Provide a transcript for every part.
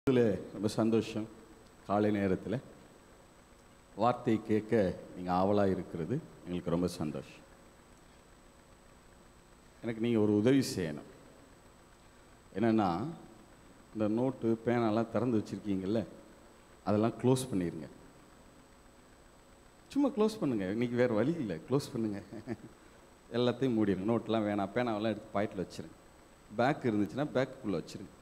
இதில் ரொம்ப சந்தோஷம் காலை நேரத்தில் வார்த்தை கேட்க நீங்கள் ஆவலாக இருக்கிறது எங்களுக்கு ரொம்ப சந்தோஷம் எனக்கு நீங்கள் ஒரு உதவி செய்யணும் என்னென்னா இந்த நோட்டு பேனாலாம் திறந்து வச்சுருக்கீங்கல்ல அதெல்லாம் க்ளோஸ் பண்ணிடுங்க சும்மா க்ளோஸ் பண்ணுங்கள் இன்றைக்கி வேறு வழி இல்லை க்ளோஸ் பண்ணுங்கள் எல்லாத்தையும் மூடிடுங்க நோட்டெலாம் வேணாம் பேனாவெல்லாம் எடுத்து பாக்கெட்டில் வச்சுருங்க பேக் இருந்துச்சுன்னா பேக்குள்ளே வச்சுருங்க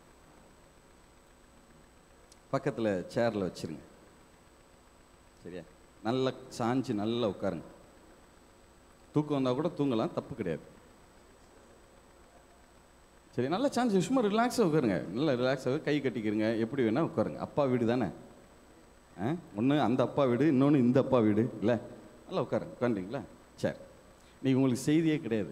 பக்கத்தில் சேரில் வச்சுருங்க சரியா நல்லா சாஞ்சு நல்லா உட்காருங்க தூக்கம் வந்தால் கூட தூங்கலாம் தப்பு கிடையாது சரி நல்லா சாஞ்சு சும்மா ரிலாக்ஸாக உட்காருங்க நல்லா ரிலாக்ஸாக கை கட்டிக்கிறங்க எப்படி வேணால் உட்காருங்க அப்பா வீடு தானே ஆ ஒன்று அந்த அப்பா வீடு இன்னொன்று இந்த அப்பா வீடு இல்லை நல்லா உட்காருங்க உட்காந்துங்களா சரி நீங்கள் உங்களுக்கு செய்தியே கிடையாது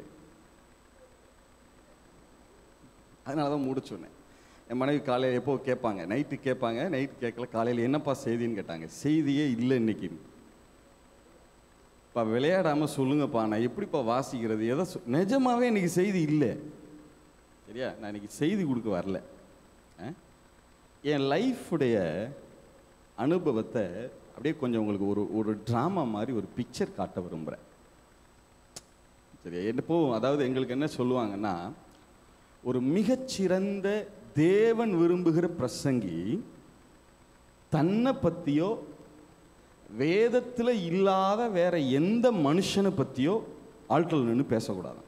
அதனால தான் மூட சொன்னேன் என் மனைவி காலையில் எப்போ கேட்பாங்க நைட்டு கேட்பாங்க நைட்டு கேட்கல காலையில் என்னப்பா செய்தின்னு கேட்டாங்க செய்தியே இல்லை இன்னைக்கு இப்போ விளையாடாமல் சொல்லுங்கப்பா நான் எப்படிப்பா வாசிக்கிறது எதை சொ- நிஜமாவே இன்னைக்கு செய்தி இல்லை சரியா நான் இன்னைக்கு செய்தி கொடுக்க வரல ஆ? என் லைஃபுடைய அனுபவத்தை அப்படியே கொஞ்சம் உங்களுக்கு ஒரு ஒரு ட்ராமா மாதிரி ஒரு பிக்சர் காட்ட விரும்புகிறேன் சரியா என்னப்போ அதாவது எங்களுக்கு என்ன சொல்லுவாங்கன்னா ஒரு மிகச்சிறந்த தேவன் விரும்புகிற பிரசங்கி தன்னை பற்றியோ வேதத்தில் இல்லாத வேற எந்த மனுஷனை பற்றியோ ஆட்கள் நின்று பேசக்கூடாது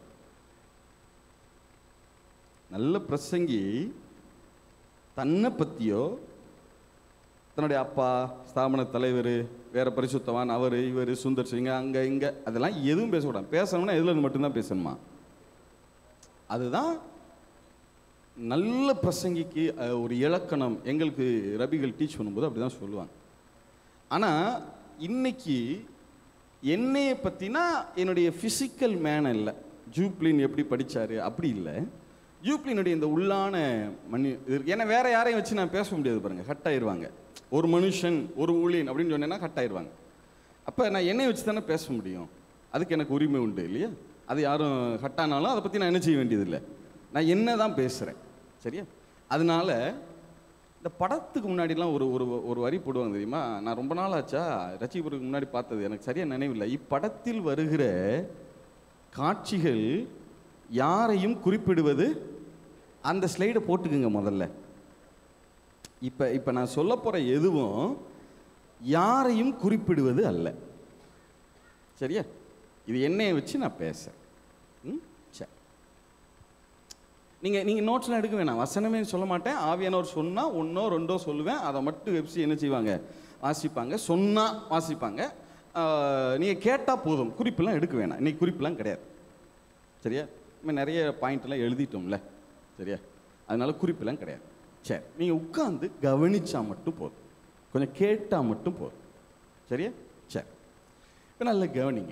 நல்ல பிரசங்கி தன்னை பற்றியோ தன்னுடைய அப்பா ஸ்தாபன தலைவர் வேற பரிசுத்தவான் அவர் இவர் சுந்தர் சிங் அங்கே இங்கே அதெல்லாம் எதுவும் பேசக்கூடாது பேசணும்னா எதில் மட்டும்தான் பேசணுமா அதுதான் நல்ல பிரசங்கிக்கு அஹ், ஒரு இலக்கணம் எங்களுக்கு ரபிகள் டீச் பண்ணும்போது அப்படி தான் சொல்லுவாங்க ஆனால் இன்னைக்கு என்னையை பற்றினா என்னுடைய ஃபிசிக்கல் மேன் இல்லை ஜூப்ளின் எப்படி படிச்சாரு அப்படி இல்லை ஜூப்ளினுடைய இந்த உள்ளான மணி இது இருக்கு. ஏன்னா வேற யாரையும் வச்சு நான் பேச முடியாது பாருங்க ஹட் ஆயிருவாங்க ஒரு மனுஷன் ஒரு ஊழியன் அப்படின்னு சொன்னேன்னா ஹட் ஆயிருவாங்க அப்போ நான் என்னை வச்சு தானே பேச முடியும் அதுக்கு எனக்கு உரிமை உண்டு இல்லையா அது யாரும் ஹட்டானாலும் அதை பற்றி நான் என்ன செய்ய வேண்டியதில்லை நான் என்ன தான் பேசுகிறேன் சரியா அதனால இந்த படத்துக்கு முன்னாடிலாம் ஒரு ஒரு ஒரு வரி போடுவாங்க தெரியுமா நான் ரொம்ப நாள் ஆச்சா ரசிகருக்கு முன்னாடி பார்த்தது எனக்கு சரியாக நினைவில்லை இப்படத்தில் வருகிற காட்சிகள் யாரையும் குறிப்பிடுவது அந்த ஸ்லைடை போட்டுக்குங்க முதல்ல இப்போ இப்போ நான் சொல்ல போகிற எதுவும் யாரையும் குறிப்பிடுவது அல்ல சரியா இது என்னைய வச்சு நான் பேசுறேன் ம் சரி நீங்கள் நீங்கள் நோட்ஸ்லாம் எடுக்க வேணாம் வசனமே சொல்ல மாட்டேன் ஆவியானவர் சொன்னால் ஒன்றோ ரெண்டோ சொல்லுவேன் அதை மட்டும் வெப்சி என்ன செய்வாங்க வாசிப்பாங்க சொன்னால் வாசிப்பாங்க நீங்கள் கேட்டால் போதும் குறிப்பெல்லாம் எடுக்க வேணாம் இன்னைக்கு குறிப்பெல்லாம் கிடையாது சரியா நம்ம நிறைய பாயிண்ட்லாம் எழுதிட்டோம்ல சரியா அதனால குறிப்பெல்லாம் கிடையாது சரி நீங்கள் உட்காந்து கவனிச்சா மட்டும் போதும் கொஞ்சம் கேட்டால் மட்டும் போதும் சரியா சரி இப்போ நல்லா கவனிங்க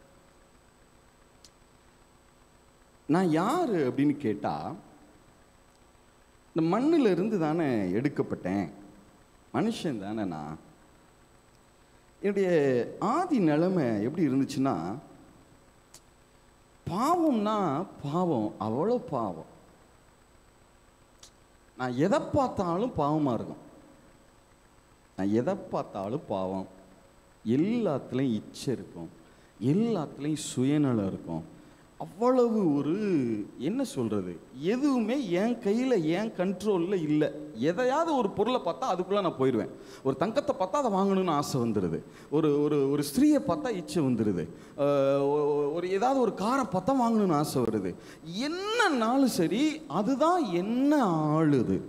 நான் யார் அப்படின்னு கேட்டால் இந்த மண்ணில் இருந்து தானே எடுக்கப்பட்டேன் மனுஷன் தானே நான் என்னுடைய ஆதி நிலைமை எப்படி இருந்துச்சுன்னா பாவம்னா பாவம் அவ்வளோ பாவம் நான் எதை பார்த்தாலும் பாவமாக இருக்கும் நான் எதை பார்த்தாலும் பாவம் எல்லாத்துலேயும் இச்சை இருக்கும் எல்லாத்துலேயும் சுயநலம் இருக்கும் அவ்வளவு ஒரு என்ன சொல்கிறது எதுவுமே என் கையில் என் கண்ட்ரோலில் இல்லை எதையாவது ஒரு பொருளை பார்த்தா அதுக்குள்ளே நான் போயிடுவேன் ஒரு தங்கத்தை பார்த்தா அதை வாங்கணும்னு ஆசை வந்துடுது ஒரு ஒரு ஒரு ஸ்திரீயை பார்த்தா இச்சை வந்துடுது அஹ் ஒ- ஒரு ஏதாவது ஒரு காரை பார்த்தா வாங்கணும்னு ஆசை வருது என்னன்னாலும் சரி அதுதான் என்ன ஆளுது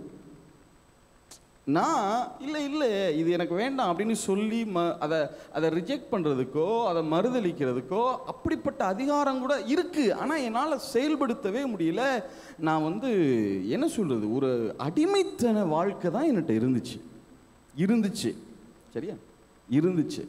நான் இல்லை இல்லை இது எனக்கு வேண்டாம் அப்படின்னு சொல்லி ம அதை அதை ரிஜெக்ட் பண்ணுறதுக்கோ அதை மறுதளிக்கிறதுக்கோ அப்படிப்பட்ட அதிகாரம் கூட இருக்குது ஆனால் என்னால் செயல்படுத்தவே முடியல நான் வந்து என்ன சொல்கிறது ஒரு அடிமைத்தன வாழ்க்கை தான் என்கிட்ட இருந்துச்சு இருந்துச்சு சரியா இருந்துச்சு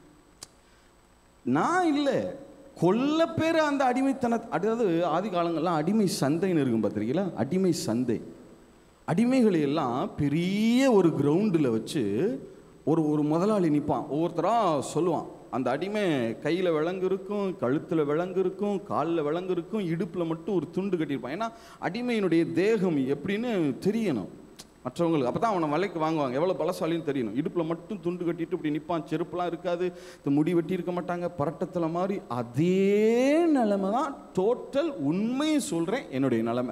நான் இல்லை கொல்ல பேர் அந்த அடிமைத்தன அதாவது ஆதி காலங்கள்லாம் அடிமை சந்தைன்னு இருக்கும் பார்த்துருக்கீங்களா அடிமை சந்தை அடிமைகளை எல்லாம் பெரிய ஒரு கிரவுண்டில் வச்சு ஒரு ஒரு முதலாளி நிற்பான் ஒவ்வொருத்தராக சொல்லுவான் அந்த அடிமை கையில் விலங்கு இருக்கும் கழுத்தில் விலங்கு இருக்கும் காலில் விலங்கு இருக்கும் இடுப்பில் மட்டும் ஒரு துண்டு கட்டியிருப்பான் ஏன்னா அடிமையினுடைய தேகம் எப்படின்னு தெரியணும் மற்றவங்களுக்கு அப்போ தான் அவனை விலைக்கு வாங்குவாங்க எவ்வளோ பலசாலின்னு தெரியணும் இடுப்பில் மட்டும் துண்டு கட்டிட்டு இப்படி நிற்பான் செருப்புலாம் இருக்காது இந்த முடி வெட்டி இருக்க மாட்டாங்க பரட்டத்தில் மாதிரி அதே நிலைமை தான் டோட்டல் உண்மையை சொல்கிறேன் என்னுடைய நிலைமை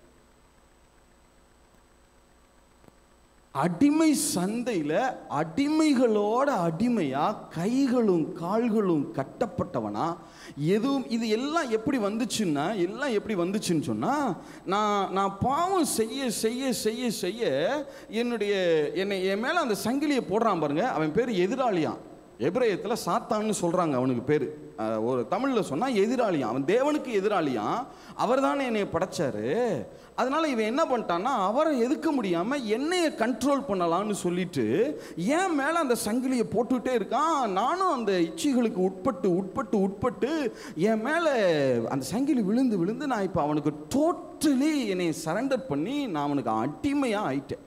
அடிமை சந்தையில் அடிமைகளோட அடிமையா கைகளும் கால்களும் கட்டப்பட்டவனா எதுவும் இது எல்லாம் எப்படி வந்துச்சுன்னா எல்லாம் எப்படி வந்துச்சுன்னு சொன்னால் நான் நான் பாவம் செய்ய செய்ய செய்ய செய்ய என்னுடைய என்னை என் மேலே அந்த சங்கிலியை போடுறான் பாருங்க அவன் பேர் எதிராளியான் எபிரேயத்தில் சாத்தான்னு சொல்கிறாங்க அவனுக்கு பேர் ஒரு தமிழில் சொன்னால் எதிராளியான் அவன் தேவனுக்கு எதிராளியான் அவர் தானே என்னை படைச்சாரு அதனால இவன் என்ன பண்ணிட்டான்னா அவரை எதுக்க முடியாமல் என்னையை கண்ட்ரோல் பண்ணலாம்னு சொல்லிட்டு ஏன் மேலே அந்த சங்கிலியை போட்டுக்கிட்டே இருக்கான் நானும் அந்த இச்சைகளுக்கு உட்பட்டு உட்பட்டு உட்பட்டு என் மேலே அந்த சங்கிலி விழுந்து விழுந்து நான் இப்போ அவனுக்கு டோட்டலி என்னை சரண்டர் பண்ணி நான் அவனுக்கு அடிமையாக ஆயிட்டேன்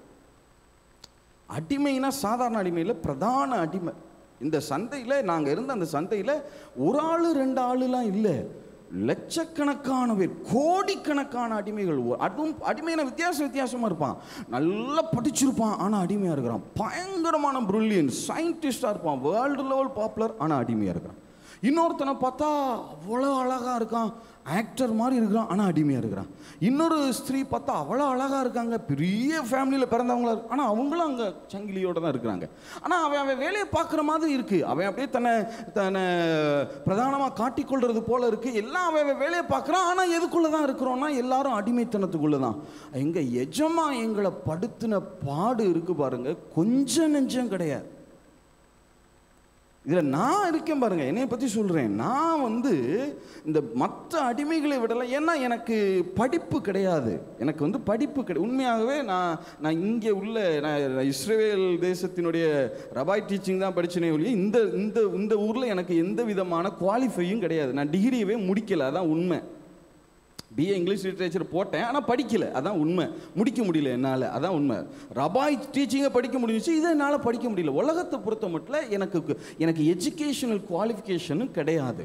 அடிமைனா சாதாரண அடிமையில் பிரதான அடிமை இந்த சந்தையில் நாங்கள் இருந்த அந்த சந்தையில் ஒரு ஆள் ரெண்டு ஆளுலாம் இல்லை லட்சக்கணக்கான பேர் கோடிக்கணக்கான அடிமைகள் ஒ- அதுவும் அடிமையான வித்தியாசம் வித்தியாசமாக இருப்பான் நல்லா படிச்சிருப்பான் ஆனால் அடிமையாக இருக்கிறான் பயங்கரமான ப்ரில்லியன் சயின்டிஸ்டாக இருப்பான் வேர்ல்டு லெவல் பாப்புலர் ஆனால் அடிமையாக இருக்கிறான் இன்னொருத்தனை பார்த்தா அவ்வளோ அழகாக இருக்கான் ஆக்டர் மாதிரி இருக்கிறான் ஆனால் அடிமையாக இருக்கிறான் இன்னொரு ஸ்திரீ பார்த்தா அவ்வளோ அழகாக இருக்காங்க பெரிய ஃபேமிலியில் பிறந்தவங்களா இருக்கு ஆனால் அவங்களும் அங்கே சங்கிலியோட தான் இருக்கிறாங்க ஆனால் அவன் அவன் வேலையை பார்க்குற மாதிரி இருக்குது அவன் அப்படியே தன்னை தன்னை பிரதானமாக காட்டிக்கொள்றது போல இருக்குது எல்லாம் அவன் அவன் வேலையை பார்க்குறான் ஆனால் எதுக்குள்ளே தான் இருக்கிறோன்னா எல்லாரும் அடிமைத்தனத்துக்குள்ளே தான் எங்கள் எஜமா எங்களை படுத்தின பாடு இருக்கு பாருங்க கொஞ்சம் நெஞ்சம் கிடையாது இதில் நான் இருக்கேன் பாருங்க என்னைய பற்றி சொல்கிறேன் நான் வந்து இந்த மற்ற அடிமைகளை விடலாம் ஏன்னா எனக்கு படிப்பு கிடையாது எனக்கு வந்து படிப்பு கிடையாது உண்மையாகவே நான் நான் இங்கே உள்ள நான் நான் இஸ்ரேல் தேசத்தினுடைய ரபாய் டீச்சிங் தான் படிச்சேனே ஒழிய இந்த இந்த இந்த ஊரில் எனக்கு எந்த விதமான குவாலிஃபையும் கிடையாது நான் டிகிரியவே முடிக்கல அதான் உண்மை பிஏ இங்கிலீஷ் லிட்ரேச்சர் போட்டேன் ஆனால் படிக்கல அதான் உண்மை முடிக்க முடியல என்னால் அதான் உண்மை ரபாய் டீச்சிங்கை படிக்க முடிஞ்சிச்சு இதை என்னால் படிக்க முடியல உலகத்தை பொறுத்த மட்டும் எனக்கு எனக்கு எஜுகேஷனல் குவாலிஃபிகேஷனும் கிடையாது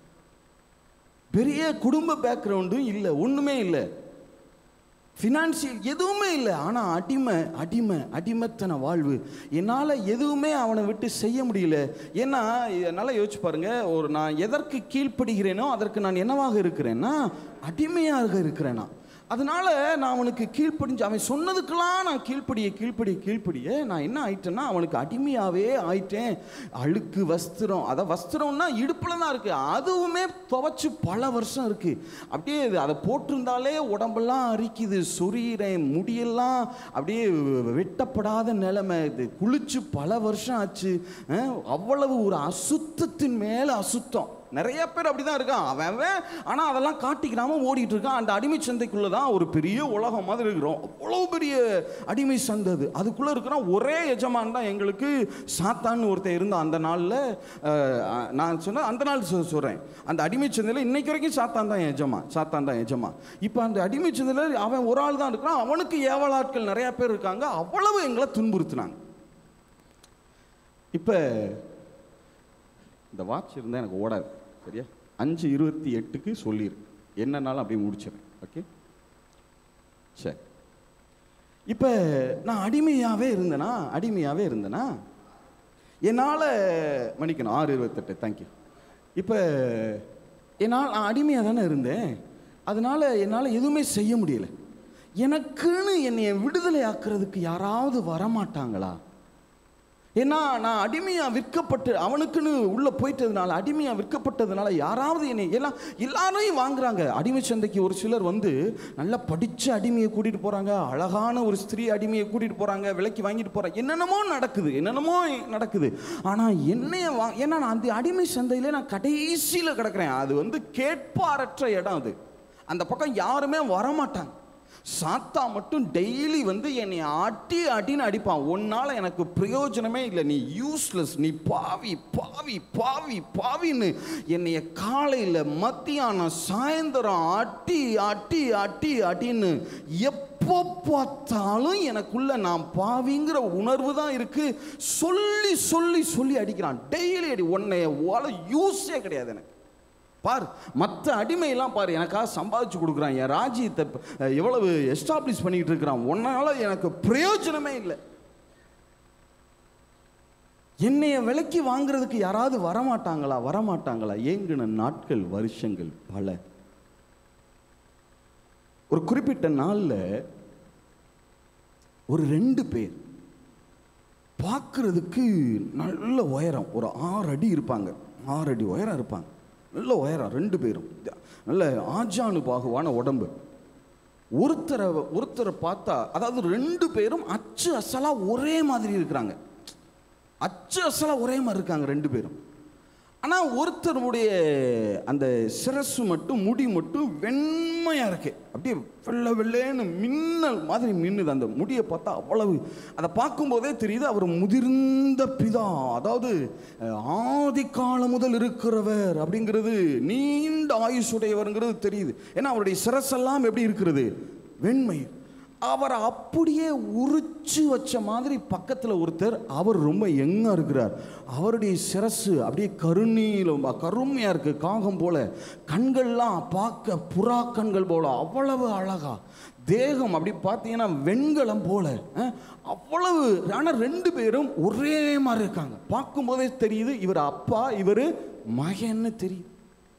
பெரிய குடும்ப பேக்ரவுண்டும் இல்லை ஒன்றுமே இல்லை ஃபினான்சியல் எதுவுமே இல்லை ஆனால் அடிமை அடிமை அடிமைத்தன வாழ்வு என்னால் எதுவுமே அவனை விட்டு செய்ய முடியல ஏன்னா என்னால் யோசிச்சு பாருங்க ஒரு நான் எதற்கு கீழ்ப்படுகிறேனோ அதற்கு நான் என்னவாக இருக்கிறேன்னா அடிமையாக இருக்கிறேனா அதனால நான் அவனுக்கு கீழ்ப்படிஞ்சு அவன் சொன்னதுக்கெல்லாம் நான் கீழ்ப்படிய கீழ்ப்படிய கீழ்ப்படிய நான் என்ன ஆயிட்டேன்னா அவனுக்கு அடிமையாவே ஆயிட்டேன் அழுக்கு வஸ்திரம் அதான் வஸ்திரம்னா இடுப்பில் தான் இருக்கு அதுவுமே துவைச்சு பல வருஷம் இருக்கு அப்படியே இது அதை போட்டிருந்தாலே உடம்பெல்லாம் அரிக்குது சொரியிறேன் முடியெல்லாம் அப்படியே வெட்டப்படாத நிலைமை இது குளிச்சு பல வருஷம் ஆச்சு அஹ், அவ்வளவு ஒரு அசுத்தத்தின் மேல அசுத்தம் நிறைய பேர் அப்படிதான் இருக்கான் அவன் அவன் ஆனால் அதெல்லாம் காட்டிக்கிறாம ஓடிட்டு இருக்கான் அந்த அடிமை சந்தைக்குள்ள தான் ஒரு பெரிய உலகம் மாதிரி இருக்கிறோம் அவ்வளோ பெரிய அடிமை சந்தை அது அதுக்குள்ளே இருக்கிறான் ஒரே எஜமான் தான் எங்களுக்கு சாத்தான்னு ஒருத்தன் இருந்தான் அந்த நாளில் நான் சொன்ன அந்த நாள் சொ- சொல்றேன் அந்த அடிமை சந்தையில் இன்னைக்கு வரைக்கும் சாத்தான் தான் எஜமா சாத்தான் தான் எஜமா இப்போ அந்த அடிமை சந்தையில் அவன் ஒரு ஆள் தான் இருக்கிறான் அவனுக்கு ஏவலாட்கள் நிறைய பேர் இருக்காங்க அவ்வளவு எங்களை துன்புறுத்துனாங்க இப்போ இந்த வாட்ச் இருந்தால் எனக்கு ஓடாது சரியா அஞ்சு இருபத்தி எட்டுக்கு சொல்லிடு என்னன்னாலும் அப்படியே முடிச்சிடுறேன் ஓகே சரி இப்போ நான் அடிமையாகவே இருந்தேனா அடிமையாகவே இருந்தேனா என்னால் மன்னிக்கணும் ஆறு இருபத்தெட்டு தேங்க்யூ இப்போ என்னால் நான் அடிமையாக தானே இருந்தேன் அதனால் என்னால் எதுவுமே செய்ய முடியல எனக்குன்னு என்னை விடுதலை ஆக்குறதுக்கு யாராவது வரமாட்டாங்களா ஏன்னா நான் அடிமையாக விற்கப்பட்டு அவனுக்குன்னு உள்ளே போயிட்டதுனால அடிமையாக விற்கப்பட்டதுனால யாராவது என்னை எல்லாம் எல்லாரையும் வாங்குறாங்க அடிமை சந்தைக்கு ஒரு சிலர் வந்து நல்லா படித்த அடிமையை கூட்டிகிட்டு போகிறாங்க அழகான ஒரு ஸ்திரீ அடிமையை கூட்டிகிட்டு போகிறாங்க விலைக்கு வாங்கிட்டு போகிறாங்க என்னென்னமோ நடக்குது என்னென்னமோ நடக்குது ஆனால் என்னைய வா ஏன்னா நான் அந்த அடிமை சந்தையில நான் கடைசியில் கிடக்கிறேன் அது வந்து கேட்பாரற்ற இடம் அது அந்த பக்கம் யாருமே வரமாட்டாங்க சாத்தா மட்டும் டெய்லி வந்து என்னை அடி அடின்னு அடிப்பான் உன்னால எனக்கு பிரயோஜனமே இல்லை நீ யூஸ்லெஸ் நீ பாவி பாவி பாவி பாவின்னு என்னைய காலையில் மத்தியானம் சாயந்தரம் அட்டி அட்டி அட்டி அடின்னு எப்போ பார்த்தாலும் எனக்குள்ள நான் பாவிங்கிற உணர்வு தான் இருக்கு சொல்லி சொல்லி சொல்லி அடிக்கிறான் டெய்லி அடி உன்னைய ஓல யூஸே கிடையாது எனக்கு பார் மற்ற அடிமையெல்லாம் பாரு எனக்காக சம்பாதிச்சு கொடுக்குறான் என் ராஜ்யத்தை அஹ், எவ்வளவு எஸ்டாப்ளிஷ் பண்ணிக்கிட்டு இருக்கிறான் உன்னால எனக்கு பிரயோஜனமே இல்லை என்னைய விலைக்கு வாங்குறதுக்கு யாராவது வரமாட்டாங்களா வரமாட்டாங்களா ஏங்கின நாட்கள் வருஷங்கள் பல ஒரு குறிப்பிட்ட நாளில் ஒரு ரெண்டு பேர் பார்க்கறதுக்கு நல்ல உயரம் ஒரு ஆறு அடி இருப்பாங்க ஆறு அடி உயரம் இருப்பாங்க நல்ல உயரம் ரெண்டு பேரும் நல்ல ஆஜானு பாகுவான உடம்பு ஒருத்தரை ஒருத்தரை பார்த்தா அதாவது ரெண்டு பேரும் அச்சு அசலா ஒரே மாதிரி இருக்கிறாங்க அச்சு அசலா ஒரே மாதிரி இருக்காங்க ரெண்டு பேரும் ஆனால் ஒருத்தருடைய அந்த சிரசு மட்டும் முடி மட்டும் வெண்மையாக இருக்கு அப்படியே வெள்ளை வெள்ளேன்னு மின்னல் மாதிரி மின்னுது அந்த முடியை பார்த்தா அவ்வளவு அதை பார்க்கும்போதே தெரியுது அவர் முதிர்ந்த பிதா அதாவது அஹ், ஆதி காலம் முதல் இருக்கிறவர் அப்படிங்கிறது நீண்ட ஆயுசுடையவருங்கிறது தெரியுது ஏன்னா அவருடைய சிரசெல்லாம் எப்படி இருக்கிறது வெண்மை அவரை அப்படியே உரிச்சு வச்ச மாதிரி பக்கத்தில் ஒருத்தர் அவர் ரொம்ப யங்காக இருக்கிறார் அவருடைய சிரசு அப்படியே கருநீலம் கருமையாக இருக்கு காகம் போல கண்கள்லாம் பார்க்க புறா கண்கள் போல அவ்வளவு அழகா தேகம் அப்படி பார்த்தீங்கன்னா வெண்கலம் போல அஹ், அவ்வளவு ஆனால் ரெண்டு பேரும் ஒரே மாதிரி இருக்காங்க பார்க்கும்போதே தெரியுது இவர் அப்பா இவர் மகன்னு தெரியுது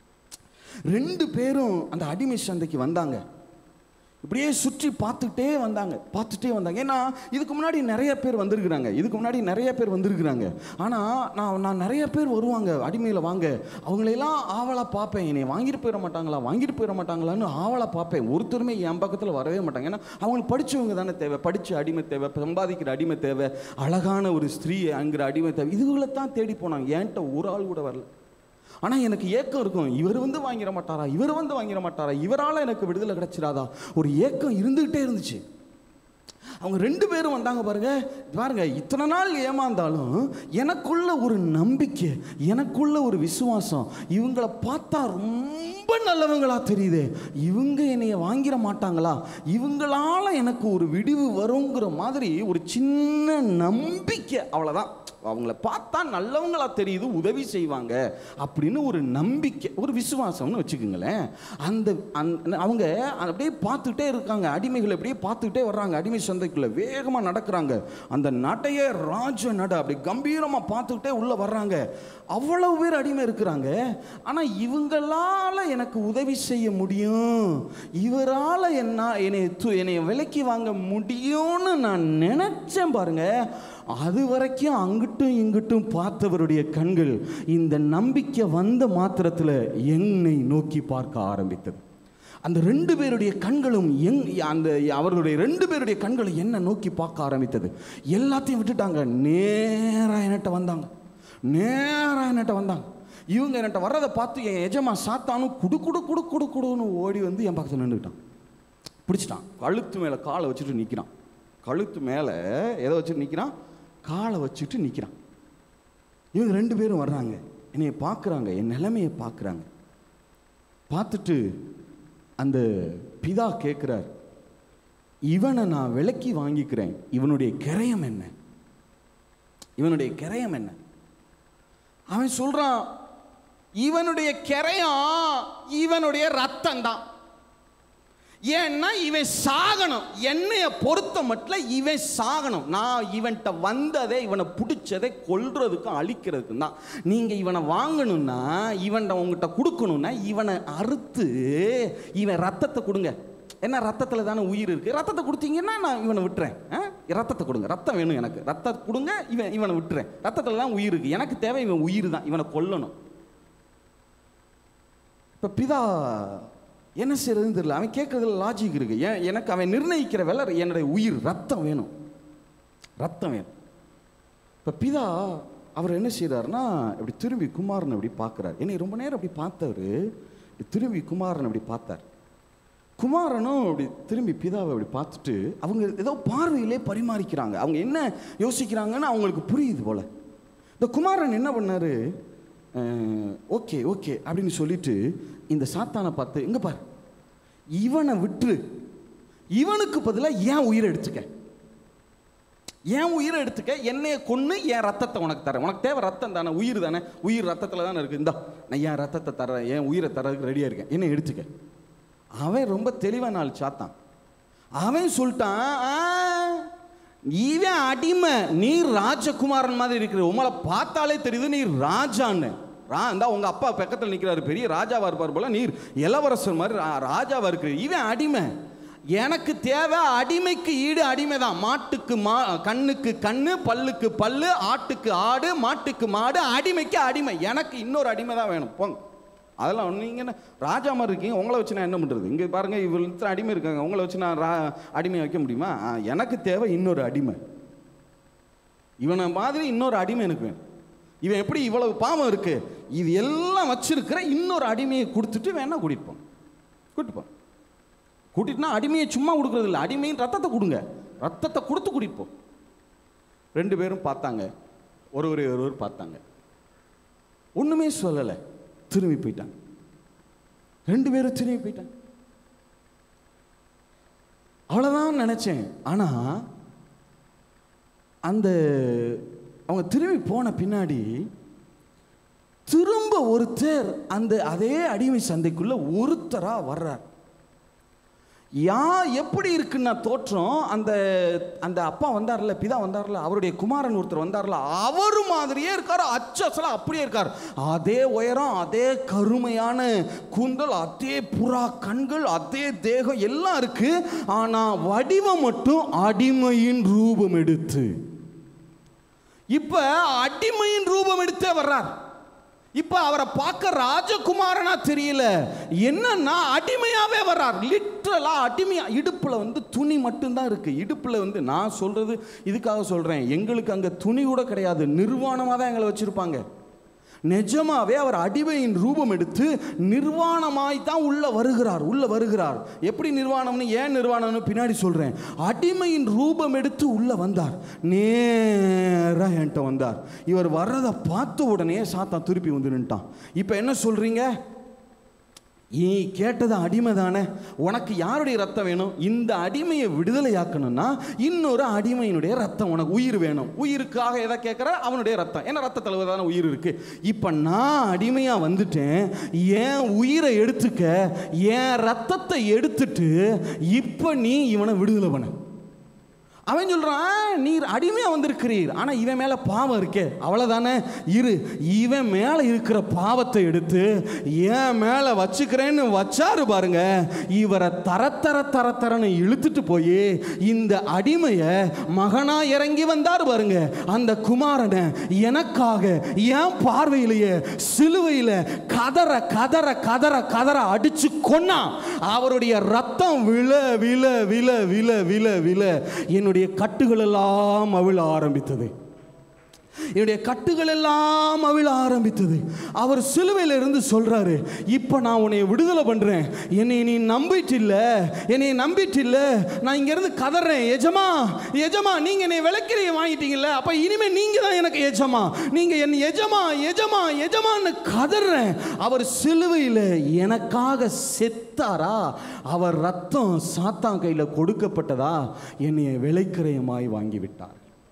ரெண்டு பேரும் அந்த அடிமை சந்தைக்கு வந்தாங்க இப்படியே சுற்றி பார்த்துட்டே வந்தாங்க பார்த்துட்டே வந்தாங்க ஏன்னா இதுக்கு முன்னாடி நிறைய பேர் வந்திருக்கிறாங்க இதுக்கு முன்னாடி நிறைய பேர் வந்திருக்கிறாங்க ஆனால் நான் நான் நிறைய பேர் வருவாங்க அடிமையில் வாங்க அவங்களையெல்லாம் ஆவலாக பார்ப்பேன் என்னை வாங்கிட்டு போயிட மாட்டாங்களா வாங்கிட்டு போயிட மாட்டாங்களான்னு ஆவலாக பார்ப்பேன் ஒருத்தருமே என் பக்கத்தில் வரவே மாட்டாங்க ஏன்னா அவங்களுக்கு படித்தவங்க தானே தேவை படித்த அடிமை தேவை சம்பாதிக்கிற அடிமை தேவை அழகான ஒரு ஸ்திரீ அங்கிற அடிமை தேவை இதுகளை தான் தேடி போனாங்க என்கிட்ட ஒரு ஆள் கூட வரல ஆனால் எனக்கு ஏக்கம் இருக்கும் இவர் வந்து வாங்கிட மாட்டாரா இவர் வந்து வாங்கிட மாட்டாரா இவரால் எனக்கு விடுதலை கிடைச்சிடாதா ஒரு ஏக்கம் இருந்துகிட்டே இருந்துச்சு அவங்க ரெண்டு பேரும் வந்தாங்க பாருங்க பாருங்க இத்தனை நாள் ஏமாந்தாலும் எனக்குள்ள ஒரு நம்பிக்கை எனக்குள்ள ஒரு விசுவாசம் இவங்களை பார்த்தா ரொம்ப நல்லவங்களா தெரியுது இவங்க என்னைய வாங்கிட மாட்டாங்களா இவங்களால எனக்கு ஒரு விடிவு வருங்கிற மாதிரி ஒரு சின்ன நம்பிக்கை அவ்வளோதான் அவங்கள பார்த்தா நல்லவங்களா தெரியுது உதவி செய்வாங்க அப்படின்னு ஒரு நம்பிக்கை ஒரு விசுவாசம்னு வச்சுக்கோங்களேன் அந்த அந்த- அவங்க அப்படியே பார்த்துட்டே இருக்காங்க அடிமைகள் அப்படியே பார்த்துட்டே வர்றாங்க அடிமை சந்தைக்குள்ள வேகமாக நடக்கிறாங்க அந்த நடைய ராஜ நட அப்படி கம்பீரமாக பார்த்துக்கிட்டே உள்ளே வர்றாங்க அவ்வளவு பேர் அடிமை இருக்கிறாங்க ஆனால் இவங்களால எனக்கு உதவி செய்ய முடியும் இவரால் என்ன என்னை து- என்னை விலைக்கு வாங்க முடியும்னு நான் நினைச்சேன் பாருங்க அது வரைக்கும் அங்கிட்டும் இங்கிட்டும் பார்த்தவருடைய கண்கள் இந்த நம்பிக்கை வந்த மாத்திரத்தில் என்னை நோக்கி பார்க்க ஆரம்பித்தது அந்த ரெண்டு பேருடைய கண்களும் எங் அந்த அவர்களுடைய ரெண்டு பேருடைய கண்களும் என்ன நோக்கி பார்க்க ஆரம்பித்தது எல்லாத்தையும் விட்டுட்டாங்க நேராக என்கிட்ட வந்தாங்க நேராக என்கிட்ட வந்தாங்க இவங்க என்கிட்ட வர்றதை பார்த்து என் எஜமா சாத்தானும் குடு குடு குடு குடு குடுன்னு ஓடி வந்து என் பக்கத்தில் நின்றுக்கிட்டான் பிடிச்சிட்டான் கழுத்து மேலே காலை வச்சுட்டு நிற்கிறான் கழுத்து மேலே எதை வச்சுட்டு நிற்கிறான் காலை வச்சுட்டு நிற்கிறான் இவங்க ரெண்டு பேரும் வர்றாங்க என்னைய பார்க்குறாங்க என் நிலைமையை பார்க்குறாங்க பார்த்துட்டு அந்த பிதா கேட்குறார் இவனை நான் விலைக்கு வாங்கிக்கிறேன் இவனுடைய கிரயம் என்ன இவனுடைய கிரயம் என்ன அவன் சொல்றான் இவனுடைய கிரயம் இவனுடைய ரத்தம் தான் ஏன்னா இவன் சாகணும் என்னைய பொறுத்த மட்டும் இவன் சாகணும் நான் இவன்கிட்ட வந்ததே இவனை பிடிச்சதை கொல்றதுக்கும் அழிக்கிறதுக்கும் தான் நீங்க இவனை வாங்கணும்னா இவன் உங்ககிட்ட கொடுக்கணும்னா இவனை அறுத்து இவன் ரத்தத்தை கொடுங்க என்ன ரத்தத்தில் தானே உயிர் இருக்கு ரத்தத்தை கொடுத்தீங்கன்னா நான் இவனை விட்டுறேன் ஆ? ரத்தத்தை கொடுங்க ரத்தம் வேணும் எனக்கு ரத்தத்தை கொடுங்க இவன் இவனை விட்டுறேன் ரத்தத்தில் தான் உயிர் இருக்கு எனக்கு தேவை இவன் உயிர் தான் இவனை கொல்லணும் இப்போ பிதா என்ன செய்யறதுன்னு தெரியல அவன் கேட்கறதுல லாஜிக் இருக்கு ஏன் எனக்கு அவன் நிர்ணயிக்கிற வேலை என்னுடைய உயிர் ரத்தம் வேணும் ரத்தம் வேணும் இப்போ பிதா அவர் என்ன செய்கிறாருன்னா இப்படி திரும்பி குமாரனை இப்படி பார்க்குறாரு என்னை ரொம்ப நேரம் அப்படி பார்த்தவர் இப்படி திரும்பி குமாரனை இப்படி பார்த்தார் குமாரனும் அப்படி திரும்பி பிதாவை அப்படி பார்த்துட்டு அவங்க ஏதோ பார்வையிலே பரிமாறிக்கிறாங்க அவங்க என்ன யோசிக்கிறாங்கன்னு அவங்களுக்கு புரியுது போல இந்த குமாரன் என்ன பண்ணாரு ஓகே ஓகே அப்படின்னு சொல்லிட்டு இந்த சாத்தானை பார்த்து இங்க பார் இவனை விட்டு இவனுக்கு பதிலாக ஏன் உயிரை எடுத்துக்க என் உயிரை எடுத்துக்க என்னைய கொன்று என் ரத்தத்தை உனக்கு தரேன் உனக்கு தேவை ரத்தம் தானே உயிர் தானே உயிர் ரத்தத்தில் தானே இருக்குது இந்தா நான் என் ரத்தத்தை தரேன் என் உயிரை தரதுக்கு ரெடியாக இருக்கேன் என்ன எடுத்துக்க அவன் ரொம்ப தெளிவாக நாள் சாத்தான் அவன் சொல்லிட்டான் "ஆ, இவன் அடிமை நீ ராஜகுமாரன் மாதிரி இருக்கிற உங்களை பார்த்தாலே தெரியுது நீ ராஜான்னு ரா இந்தா உங்க அப்பா பக்கத்தில் நிற்கிறாரு பெரிய ராஜாவா இருப்பார் போல நீர் இளவரசர் மாதிரி ரா- ராஜாவா இருக்கிற இவன் அடிமை எனக்கு தேவை அடிமைக்கு ஈடு அடிமை தான் மாட்டுக்கு மா கண்ணுக்கு கண்ணு பல்லுக்கு பல்லு ஆட்டுக்கு ஆடு மாட்டுக்கு மாடு அடிமைக்கு அடிமை எனக்கு இன்னொரு அடிமை தான் வேணும் போங்க அதெல்லாம் நீங்கள் என்ன ராஜா மாதிரி இருக்கீங்க உங்களை வச்சு நான் என்ன பண்ணுறது இங்கே பாருங்கள் இவ்வளோ இத்தனை அடிமை இருக்காங்க உங்களை வச்சு நான் ரா அடிமை வைக்க முடியுமா ஆ, எனக்கு தேவை இன்னொரு அடிமை இவனை மாதிரி இன்னொரு அடிமை எனக்கு வேணும் இவன் எப்படி இவ்வளவு பாவம் இருக்கு இது எல்லாம் வச்சிருக்கிற இன்னொரு அடிமையை கொடுத்துட்டு வேணா கூட்டிட்டு போங்க கூட்டிட்டு போங்க கூட்டிட்டுனா அடிமையை சும்மா கொடுக்கறது இல்லை அடிமையின் ரத்தத்தை கொடுங்க ரத்தத்தை கொடுத்து கூட்டிட்டு போ ரெண்டு பேரும் பார்த்தாங்க ஒருவர் ஒருவர் பார்த்தாங்க ஒண்ணுமே சொல்லலை திரும்பி போயிட்டாங்க ரெண்டு பேரும் திரும்பி போயிட்டாங்க அவ்வளவுதான் நினைச்சேன் ஆனா அந்த அவங்க திரும்பி போன பின்னாடி திரும்ப ஒருத்தர் அந்த அதே அடிமை சந்தைக்குள்ள ஒருத்தரா வர்றார் யா எப்படி இருக்குன்னா தோற்றம் அந்த அந்த அப்பா வந்தார்ல பிதா வந்தார்ல அவருடைய குமாரன் ஒருத்தர் வந்தார்ல அவர் மாதிரியே இருக்காரு அச்சசலா அப்படியே இருக்கார் அதே உயரம் அதே கருமையான கூந்தல் அதே புறா கண்கள் அதே தேகம் எல்லாம் இருக்கு ஆனா வடிவம் மட்டும் அடிமையின் ரூபம் எடுத்து இப்ப அடிமையின் ரூபம் எடுத்தே வர்றார் இப்ப அவரை பார்க்க ராஜகுமாரனா தெரியல என்னன்னா அடிமையாவே வர்றார் லிட்ரலா அடிமையா இடுப்புல வந்து துணி மட்டும்தான் இருக்கு இடுப்புல வந்து நான் சொல்றது இதுக்காக சொல்றேன் எங்களுக்கு அங்க துணி கூட கிடையாது நிர்வாணமா தான் எங்களை வச்சிருப்பாங்க நிஜமாவே அவர் அடிமையின் ரூபம் எடுத்து நிர்வாணமாய் தான் உள்ள வருகிறார் உள்ள வருகிறார் எப்படி நிர்வாணம்னு ஏன் நிர்வாணம்னு பின்னாடி சொல்றேன் அடிமையின் ரூபம் எடுத்து உள்ள வந்தார் நேரா என்கிட்ட வந்தார் இவர் வர்றதை பார்த்த உடனே சாத்தான் திருப்பி வந்து நின்ட்டான் இப்போ என்ன சொல்றீங்க நீ கேட்டது அடிமை தானே உனக்கு யாருடைய ரத்தம் வேணும் இந்த அடிமையை விடுதலையாக்கணும்னா இன்னொரு அடிமையினுடைய ரத்தம் உனக்கு உயிர் வேணும் உயிருக்காக எதை கேட்குற அவனுடைய ரத்தம் ஏன்னா ரத்தத்தில் தானே உயிர் இருக்கு இப்போ நான் அடிமையாக வந்துட்டேன் என் உயிரை எடுத்துக்க என் ரத்தத்தை எடுத்துட்டு இப்போ நீ இவனை விடுதலை பண்ண அவன் சொல்றான் நீர் அடிமையா வந்திருக்கிறீர் ஆனா இவன் மேல பாவம் இருக்கே அவ்வளவுதானே இரு இவன் மேல இருக்கிற பாவத்தை எடுத்து என் மேல வச்சுக்கிறேன்னு வச்சாரு பாருங்க இவரை தர தர தர தரன்னு இழுத்துட்டு போய் இந்த அடிமைய மகனா இறங்கி வந்தார் பாருங்க அந்த குமாரனை எனக்காக என் பார்வையிலேயே சிலுவையில கதற கதற கதற கதற அடிச்சு கொன்னான் அவருடைய ரத்தம் விழ விழ விழ விழ விழ விழ என்னுடைய கட்டுகள் எல்லாம் அவிழ ஆரம்பித்தது என்னுடைய கட்டுகள் எல்லாம் அவிழ ஆரம்பித்தது அவர் சிலுவையில் இருந்து சொல்றாரு இப்போ நான் உன்னை விடுதலை பண்றேன் என்னை நீ நம்பிட்டு இல்ல என்னை நம்பிட்டு இல்ல நான் இங்க இருந்து கதறேன் எஜமா எஜமா நீங்க என்னை விளக்கிறைய வாங்கிட்டீங்கல்ல அப்ப இனிமே நீங்க தான் எனக்கு எஜமா நீங்க என் எஜமா எஜமா எஜமான்னு கதறேன் அவர் சிலுவையில் எனக்காக செத்தாரா அவர் ரத்தம் சாத்தான் கையில கொடுக்கப்பட்டதா என்னை விலைக்கிரயமாய் வாங்கி விட்டார்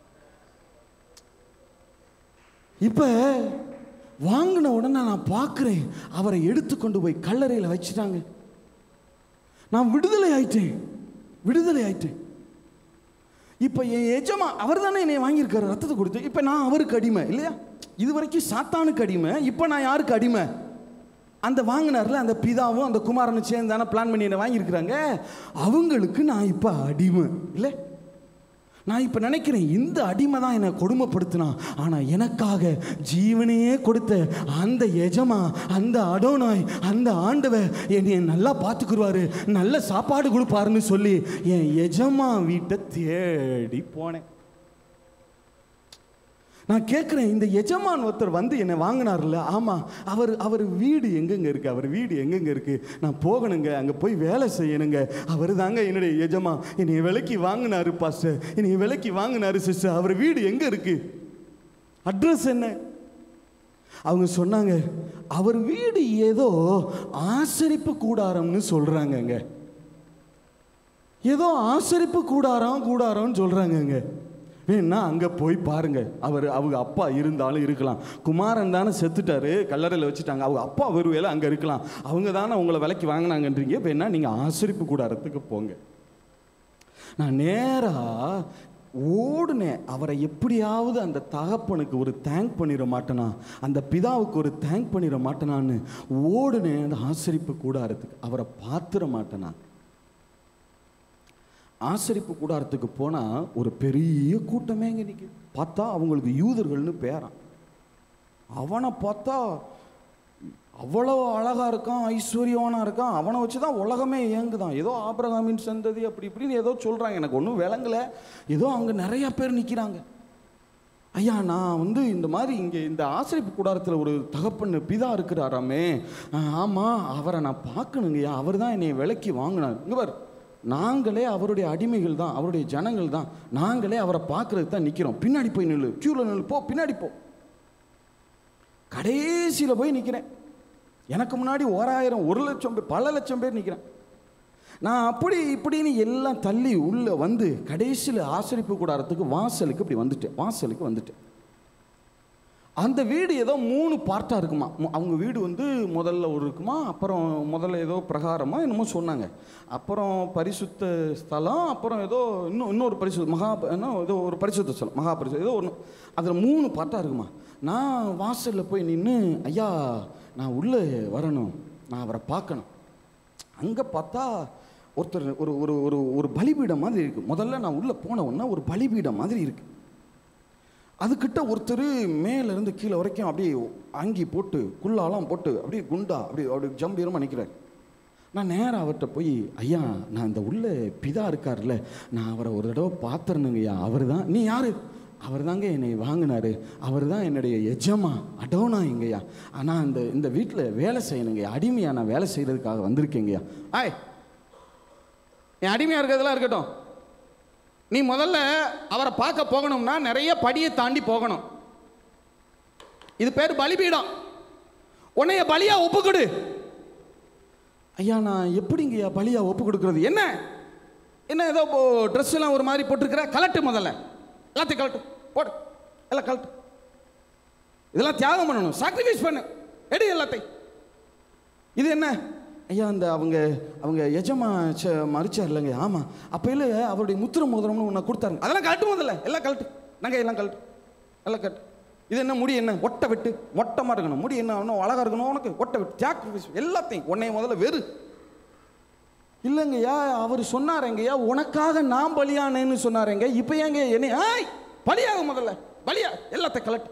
இப்போ வாங்கின உடனே நான் பார்க்குறேன் அவரை எடுத்து கொண்டு போய் கல்லறையில் வச்சுட்டாங்க நான் விடுதலை ஆயிட்டேன் விடுதலை ஆயிட்டேன் இப்போ என் எஜமா அவர் தானே என்னை வாங்கியிருக்காரு ரத்தத்தை கொடுத்து இப்போ நான் அவருக்கு அடிமை இல்லையா இது வரைக்கும் சாத்தானுக்கு அடிமை இப்போ நான் யாருக்கு அடிமை அந்த வாங்கினார்ல அந்த பிதாவும் அந்த குமாரனும் சேர்ந்து தானே பிளான் பண்ணி என்னை வாங்கியிருக்கிறாங்க அவங்களுக்கு நான் இப்போ அடிமை இல்லை நான் இப்போ நினைக்கிறேன் இந்த அடிமை தான் என்னை கொடுமைப்படுத்தினான் ஆனால் எனக்காக ஜீவனையே கொடுத்த அந்த எஜமா அந்த அடோனாய் அந்த ஆண்டவர் என்னை நல்லா பார்த்துக்குருவாரு நல்ல சாப்பாடு கொடுப்பாருன்னு சொல்லி என் எஜமா வீட்டை தேடி போனேன் நான் கேட்குறேன் இந்த எஜமான் ஒருத்தர் வந்து என்னை வாங்கினார்ல ஆமாம் அவர் அவர் வீடு எங்கெங்க இருக்கு அவர் வீடு எங்கெங்க இருக்கு நான் போகணுங்க அங்கே போய் வேலை செய்யணுங்க அவர் தாங்க என்னுடைய எஜமா என்னை விலைக்கு வாங்கினாரு பாஸ்டர் என்னை விலைக்கு வாங்கினாரு சிஸ்டர் அவர் வீடு எங்கே இருக்கு அட்ரஸ் என்ன அவங்க சொன்னாங்க அவர் வீடு ஏதோ ஆசரிப்பு கூடாரம்னு சொல்கிறாங்கங்க ஏதோ ஆசரிப்பு கூடாரம் கூடாரம்னு சொல்கிறாங்கங்க வேணா அங்கே போய் பாருங்க அவர் அவங்க அப்பா இருந்தாலும் இருக்கலாம் குமாரன் தானே செத்துட்டாரு கல்லறையில் வச்சுட்டாங்க அவங்க அப்பா ஒருவேளை அங்கே இருக்கலாம் அவங்க தானே உங்களை விலைக்கு வாங்கினாங்கன்றீங்க வேணா நீங்கள் ஆசிரிப்பு கூடாரத்துக்கு போங்க நான் நேராக ஓடுனேன் அவரை எப்படியாவது அந்த தகப்பனுக்கு ஒரு தேங்க் பண்ணிட மாட்டேனா அந்த பிதாவுக்கு ஒரு தேங்க் பண்ணிட மாட்டேனான்னு ஓடுனேன் அந்த ஆசரிப்பு கூடாரத்துக்கு அவரை பார்த்துட மாட்டேனா ஆசரிப்பு கூடாரத்துக்கு போனால் ஒரு பெரிய கூட்டமே இங்கே நிற்கும் பார்த்தா அவங்களுக்கு யூதர்கள்னு பேரான் அவனை பார்த்தா அவ்வளோ அழகாக இருக்கான் ஐஸ்வர்யவானாக இருக்கான் அவனை வச்சு தான் உலகமே இயங்குதான் ஏதோ ஆபிரகாமின் சந்ததி அப்படி இப்படின்னு ஏதோ சொல்கிறாங்க எனக்கு ஒன்றும் விளங்கலை ஏதோ அங்கே நிறையா பேர் நிற்கிறாங்க ஐயா நான் வந்து இந்த மாதிரி இங்கே இந்த ஆசிரியப்பு கூடாரத்தில் ஒரு தகப்பன் பிதா இருக்கிறாராமே ஆமாம் அவரை நான் பார்க்கணுங்கய்யா அவர் தான் என்னை விலைக்கு வாங்கினார் இங்கே பார் நாங்களே அவருடைய அடிமைகள் தான் அவருடைய ஜனங்கள் தான் நாங்களே அவரை பார்க்கறதுக்கு தான் நிற்கிறோம் பின்னாடி போய் நில்லு க்யூவில் நில்லு போ பின்னாடி போ கடைசியில் போய் நிற்கிறேன் எனக்கு முன்னாடி ஓராயிரம் ஒரு லட்சம் பேர் பல லட்சம் பேர் நிற்கிறேன் நான் அப்படி இப்படின்னு எல்லாம் தள்ளி உள்ளே வந்து கடைசியில் ஆசரிப்பு கூடாரத்துக்கு வாசலுக்கு இப்படி வந்துட்டேன் வாசலுக்கு வந்துட்டேன் அந்த வீடு ஏதோ மூணு பார்ட்டாக இருக்குமா மு- அவங்க வீடு வந்து முதல்ல ஒரு இருக்குமா அப்புறம் முதல்ல ஏதோ பிரகாரமா என்னமோ சொன்னாங்க அப்புறம் பரிசுத்த ஸ்தலம் அப்புறம் ஏதோ இன்னும் இன்னொரு பரிசு மகா என்ன ஏதோ ஒரு பரிசுத்த ஸ்தலம் மகா பரிசு ஏதோ ஒன்று அதில் மூணு பார்ட்டாக இருக்குமா நான் வாசலில் போய் நின்று ஐயா நான் உள்ளே வரணும் நான் அவரை பார்க்கணும் அங்கே பார்த்தா ஒருத்தர் ஒரு ஒரு ஒரு ஒரு பலிபீடம் மாதிரி இருக்குது முதல்ல நான் உள்ளே போன உடனே ஒரு பலிபீடம் மாதிரி இருக்குது அதுக்கிட்ட ஒருத்தர் மேலேருந்து கீழே வரைக்கும் அப்படியே அங்கி போட்டு குல்லாலாம் போட்டு அப்படியே குண்டா அப்படியே அப்படி ஜம்பீரமாக நிற்கிறார் நான் நேராக அவர்கிட்ட போய் ஐயா நான் இந்த உள்ள பிதா இருக்கார்ல நான் அவரை ஒரு தடவை பார்த்துறணுங்கய்யா அவர் தான் நீ யார் அவர் தாங்க என்னை வாங்கினாரு அவர் தான் என்னுடைய எஜமா அடோனா எங்கய்யா ஆனால் இந்த இந்த வீட்டில் வேலை செய்யணுங்கய்யா அடிமையா நான் வேலை செய்கிறதுக்காக வந்திருக்கேங்கய்யா ஆய் என் அடிமையாக இருக்கிறதெல்லாம் இருக்கட்டும் நீ முதல்ல அவரை பார்க்க போகணும்னா நிறைய படியை தாண்டி போகணும் இது பேர் பலிபீடம் உன்னைய பலியா ஒப்புக்கொடு ஐயா நான் எப்படிங்கய்யா பலியா ஒப்பு கொடுக்கறது என்ன என்ன ஏதோ ட்ரெஸ் எல்லாம் ஒரு மாதிரி போட்டிருக்கிற கலட்டு முதல்ல எல்லாத்தையும் கலட்டு போடு எல்லாம் கலட்டு இதெல்லாம் தியாகம் பண்ணணும் சாக்ரிஃபைஸ் பண்ணு எடு எல்லாத்தையும் இது என்ன ஐயா அந்த அவங்க அவங்க எஜமா ச மறிச்சார் இல்லைங்க ஆமாம் அப்போ இல்லை அவருடைய முத்திர மோதிரம்னு ஒன்று கொடுத்தாருங்க அதெல்லாம் கழட்டு முதல்ல எல்லாம் கழட்டு நகை எல்லாம் கழட்டு எல்லாம் கட்டு இது என்ன முடி என்ன ஒட்டை வெட்டு மொட்டமாக இருக்கணும் முடி என்ன இன்னும் அழகாக இருக்கணும் உனக்கு ஒட்டை வெட்டு சாக்ரிஃபைஸ் எல்லாத்தையும் உன்னைய முதல்ல வெறு இல்லைங்கய்யா அவர் சொன்னாருங்கய்யா உனக்காக நான் பலியானேன்னு சொன்னாருங்க இப்போ ஏங்க என்னை ஆய் பலியாக முதல்ல பலியா எல்லாத்தையும் கலட்டு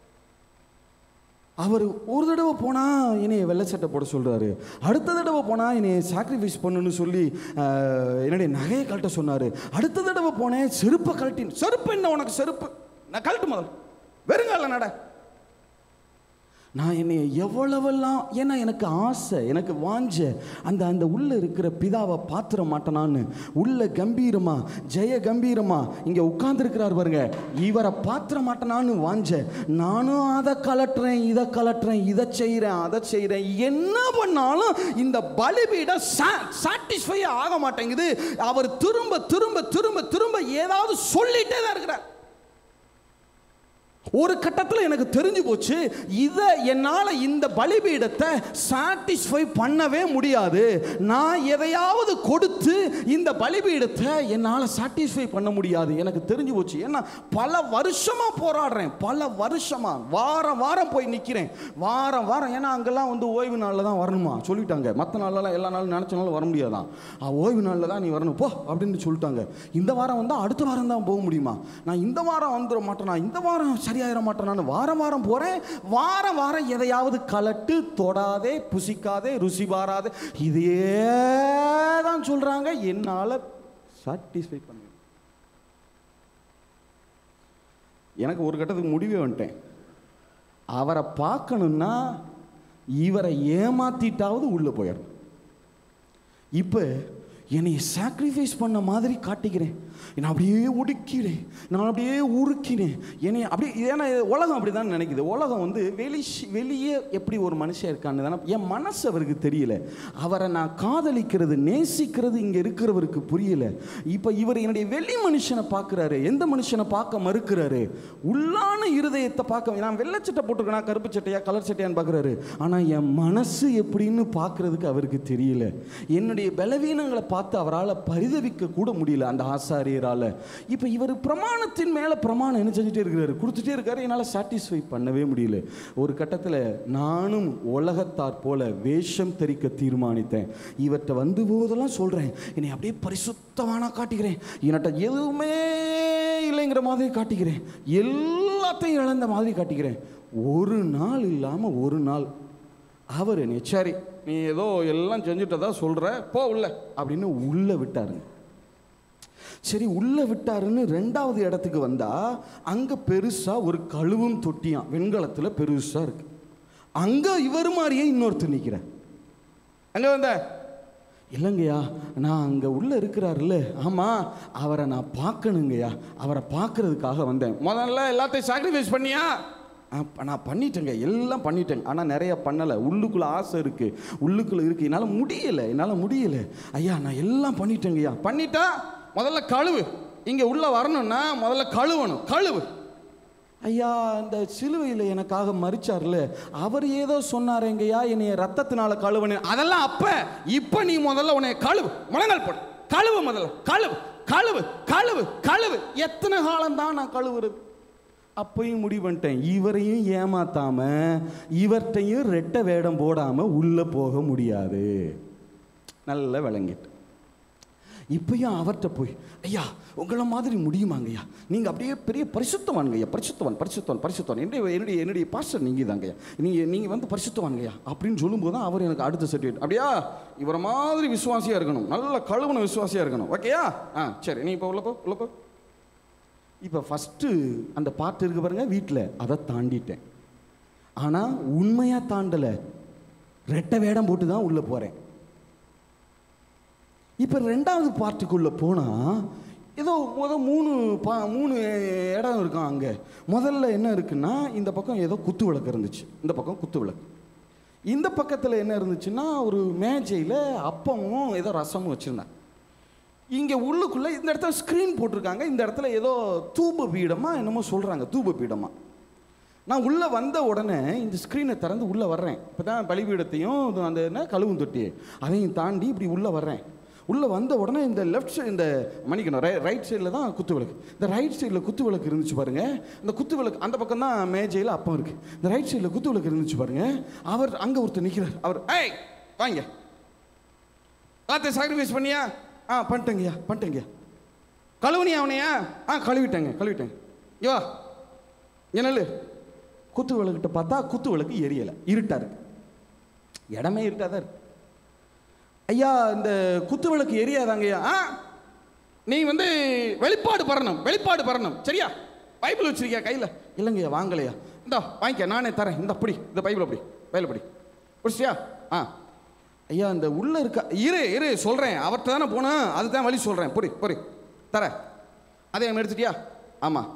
அவர் ஒரு தடவை போனால் என்னைய வெள்ளை சட்டை போட சொல்கிறாரு அடுத்த தடவை போனால் என்னைய சாக்ரிஃபைஸ் பண்ணுன்னு சொல்லி ஆஹ், என்னுடைய நகையை கழட்ட சொன்னார் அடுத்த தடவை போனேன் செருப்பை கழட்டி செருப்பு என்ன உனக்கு செருப்பு நான் கழட்டு முதல்ல வெறுங்கால நட நான் என்னை எவ்வளவெல்லாம் ஏன்னா எனக்கு ஆசை எனக்கு வாஞ்ச அந்த அந்த உள்ள இருக்கிற பிதாவை பாத்திர மாட்டேனான்னு உள்ள கம்பீரமா ஜெய கம்பீரமா இங்க உட்கார்ந்துருக்கிறார் பாருங்க இவரை பாத்திர மாட்டேனான்னு வாஞ்ச நானும் அதை கலட்டுறேன் இதை கலட்டுறேன் இதை செய்கிறேன் அதை செய்கிறேன் என்ன பண்ணாலும் இந்த பலிபீடம் சாட்டிஸ்ஃபை ஆக மாட்டேங்குது அவர் திரும்ப திரும்ப திரும்ப திரும்ப ஏதாவது சொல்லிட்டே தான் இருக்கிறார் ஒரு கட்டத்தில் எனக்கு தெரிஞ்சு போச்சு இதை என்னால் இந்த பலிபீடத்தை சாட்டிஸ்ஃபை பண்ணவே முடியாது நான் எதையாவது கொடுத்து இந்த பலிபீடத்தை என்னால் சாட்டிஸ்ஃபை பண்ண முடியாது எனக்கு தெரிஞ்சு போச்சு ஏன்னா பல வருஷமாக போராடுறேன் பல வருஷமாக வாரம் வாரம் போய் நிற்கிறேன் வாரம் வாரம் ஏன்னா அங்கெல்லாம் வந்து ஓய்வு நாளில் தான் வரணுமா சொல்லிட்டாங்க மற்ற நாளெல்லாம் எல்லா நாளும் நினச்ச நாளும் வர முடியாதான் ஆ, ஓய்வு நாளில் தான் நீ வரணும் போ அப்படின்னு சொல்லிட்டாங்க இந்த வாரம் வந்தால் அடுத்த வாரம் தான் போக முடியுமா நான் இந்த வாரம் வந்துட மாட்டேனா இந்த வாரம் சரியாயிட மாட்டேனான்னு வாரம் வாரம் போகிறேன் வாரம் வாரம் எதையாவது கலட்டு தொடாதே புசிக்காதே ருசி பாராதே இதே தான் சொல்கிறாங்க என்னால் சாட்டிஸ்ஃபை பண்ண எனக்கு ஒரு கட்டத்துக்கு முடிவே வந்துட்டேன் அவரை பார்க்கணுன்னா இவரை ஏமாத்திட்டாவது உள்ளே போயிடணும் இப்போ என்னை சாக்ரிஃபைஸ் பண்ண மாதிரி காட்டிக்கிறேன் நான் அப்படியே ஒடுக்கினேன் நான் அப்படியே உருக்கினேன் என்னை அப்படியே ஏன்னா உலகம் அப்படி தான் நினைக்குது உலகம் வந்து வெளி வெளியே எப்படி ஒரு மனுஷன் இருக்கான்னு தானே என் மனசு அவருக்கு தெரியல அவரை நான் காதலிக்கிறது நேசிக்கிறது இங்கே இருக்கிறவருக்கு புரியல இப்போ இவர் என்னுடைய வெளி மனுஷனை பார்க்குறாரு எந்த மனுஷனை பார்க்க மறுக்கிறாரு உள்ளான இருதயத்தை பார்க்க நான் வெள்ளை சட்டை போட்டிருக்கேனா கருப்பு சட்டையா கலர் சட்டையான்னு பார்க்குறாரு ஆனால் என் மனசு எப்படின்னு பார்க்கறதுக்கு அவருக்கு தெரியல என்னுடைய பலவீனங்களை பார்த்து அவரால் பரிதவிக்க கூட முடியல அந்த ஆசாரியரால் இப்போ இவர் பிரமாணத்தின் மேலே பிரமாணம் என்ன செஞ்சுட்டே இருக்கிறாரு கொடுத்துட்டே இருக்காரு என்னால் சாட்டிஸ்ஃபை பண்ணவே முடியல ஒரு கட்டத்தில் நானும் உலகத்தார் போல வேஷம் தெரிக்க தீர்மானித்தேன் இவர்கிட்ட வந்து போதெல்லாம் சொல்கிறேன் என்னை அப்படியே பரிசுத்தவானா காட்டிக்கிறேன் என்கிட்ட எதுவுமே இல்லைங்கிற மாதிரி காட்டிக்கிறேன் எல்லாத்தையும் இழந்த மாதிரி காட்டிக்கிறேன் ஒரு நாள் இல்லாமல் ஒரு நாள் அவர் என்னை சரி நீ ஏதோ எல்லாம் செஞ்சுட்டதா சொல்கிற போ உள்ள அப்படின்னு உள்ளே விட்டாருங்க சரி உள்ளே விட்டாருன்னு ரெண்டாவது இடத்துக்கு வந்தா அங்கே பெருசாக ஒரு கழுவும் தொட்டியாம் வெண்கலத்தில் பெருசாக இருக்கு அங்கே இவர் மாதிரியே இன்னொருத்தர் நிற்கிறேன் அங்கே வந்த இல்லைங்கய்யா நான் அங்கே உள்ளே இருக்கிறாருல்ல ஆமாம் அவரை நான் பார்க்கணுங்கய்யா அவரை பார்க்கறதுக்காக வந்தேன் முதல்ல எல்லாத்தையும் சாக்ரிஃபைஸ் பண்ணியா ஆ, ப- நான் பண்ணிட்டேங்க எல்லாம் பண்ணிட்டேங்க ஆனால் நிறைய பண்ணலை உள்ளுக்குள்ளே ஆசை இருக்குது உள்ளுக்குள்ளே இருக்குது என்னால் முடியலை என்னால் முடியலை ஐயா நான் எல்லாம் பண்ணிட்டேங்கய்யா பண்ணிட்டா முதல்ல கழுவு இங்கே உள்ளே வரணும்னா முதல்ல கழுவணும் கழுவு ஐயா இந்த சிலுவையில் எனக்காக மறிச்சார்ல அவர் ஏதோ சொன்னாரேங்கய்யா என்னைய ரத்தத்தினால கழுவனே அதெல்லாம் அப்ப இப்ப நீ முதல்ல உன்னை கழுவு முழங்கால் போடு கழுவு முதல்ல கழுவு கழுவு கழுவு கழுவு எத்தனை காலம் தான் நான் கழுவுறது அப்பையும் முடிவு பண்ணிட்டேன் இவரையும் ஏமாத்தாம இவர்கிட்டையும் ரெட்டை வேடம் போடாம உள்ள போக முடியாது நல்ல விளங்கிட்டு இப்பயும் அவர்கிட்ட போய் ஐயா உங்களை மாதிரி முடியுமாங்க ஐயா நீங்கள் அப்படியே பெரிய பரிசுத்தவானுங்க ஐயா பரிசுத்தவான் பரிசுத்தவான் பரிசுத்தவான் என்னுடைய என்னுடைய என்னுடைய பாஸ்டர் நீங்கள் தாங்க ஐயா நீங்கள் நீங்கள் வந்து பரிசுத்தவானுங்க ஐயா அப்படின்னு சொல்லும்போது தான் அவர் எனக்கு அடுத்த சர்டிஃபிகேட் அப்படியா இவரை மாதிரி விசுவாசியாக இருக்கணும் நல்ல கழுவுன விசுவாசியாக இருக்கணும் ஓகேயா ஆ சரி நீ இப்போ உள்ள போ உள்ள போ இப்போ ஃபஸ்ட்டு அந்த பாட்டு இருக்கு பாருங்க வீட்டில் அதை தாண்டிட்டேன் ஆனால் உண்மையாக தாண்டலை ரெட்டை வேடம் போட்டு தான் உள்ளே போகிறேன் இப்போ ரெண்டாவது பார்ட்டுக்குள்ளே போனால் ஏதோ முத மூணு பா மூணு இடம் இருக்கும் அங்கே முதல்ல என்ன இருக்குன்னா இந்த பக்கம் ஏதோ குத்து விளக்கு இருந்துச்சு இந்த பக்கம் குத்து விளக்கு இந்த பக்கத்தில் என்ன இருந்துச்சுன்னா ஒரு மேஜையில் அப்பமும் ஏதோ ரசமும் வச்சுருந்தாங்க இங்கே உள்ளுக்குள்ளே இந்த இடத்துல ஸ்க்ரீன் போட்டிருக்காங்க இந்த இடத்துல ஏதோ தூப பீடமா என்னமோ சொல்கிறாங்க தூப பீடமா நான் உள்ளே வந்த உடனே இந்த ஸ்க்ரீனை திறந்து உள்ளே வர்றேன் இப்போ தான் பலிபீடத்தையும் இது அந்த என்ன கழுவும் தொட்டி அதையும் தாண்டி இப்படி உள்ளே வர்றேன் உள்ளே வந்த உடனே இந்த லெஃப்ட் சைடு இந்த மன்னிக்கணும் ரை ரைட் சைடில் தான் குத்து விளக்கு இந்த ரைட் சைடில் குத்து விளக்கு இருந்துச்சு பாருங்க இந்த குத்து விளக்கு அந்த பக்கம் தான் மேஜையில் அப்பம் இருக்கு இந்த ரைட் சைடில் குத்து விளக்கு இருந்துச்சு பாருங்க அவர் அங்கே ஒருத்தர் நிற்கிறார் அவர் ஏய் வாங்க எல்லாத்தையும் சாக்ரிஃபைஸ் பண்ணியா ஆ பண்ணிட்டேங்கய்யா பண்ணிட்டேங்கய்யா கழுவுனியா அவனையா ஆ கழுவிட்டேங்க கழுவிட்டேங்க யோ என்னல்லு குத்து விளக்கிட்ட பார்த்தா குத்து விளக்கு எரியலை இருட்டா இருக்கு இடமே இருட்டாக தான் இருக்கு ஐயா இந்த குத்து விளக்கு எரியாதாங்கய்யா ஆ நீ வந்து வெளிப்பாடு பரணும் வெளிப்பாடு பரணும் சரியா பைபிள் வச்சிருக்கியா கையில் இல்லைங்கய்யா வாங்கலையா இந்தா வாங்கிக்க நானே தரேன் இந்த அப்படி இந்த பைபிள் அப்படி பைபிள் அப்படி பிடிச்சியா ஆ ஐயா இந்த உள்ள இருக்க இரு இரு சொல்கிறேன் அவர்கிட்ட தானே போனேன் அதுதான் வழி சொல்கிறேன் புரி புரி தரேன் அதே எடுத்துட்டியா ஆமாம்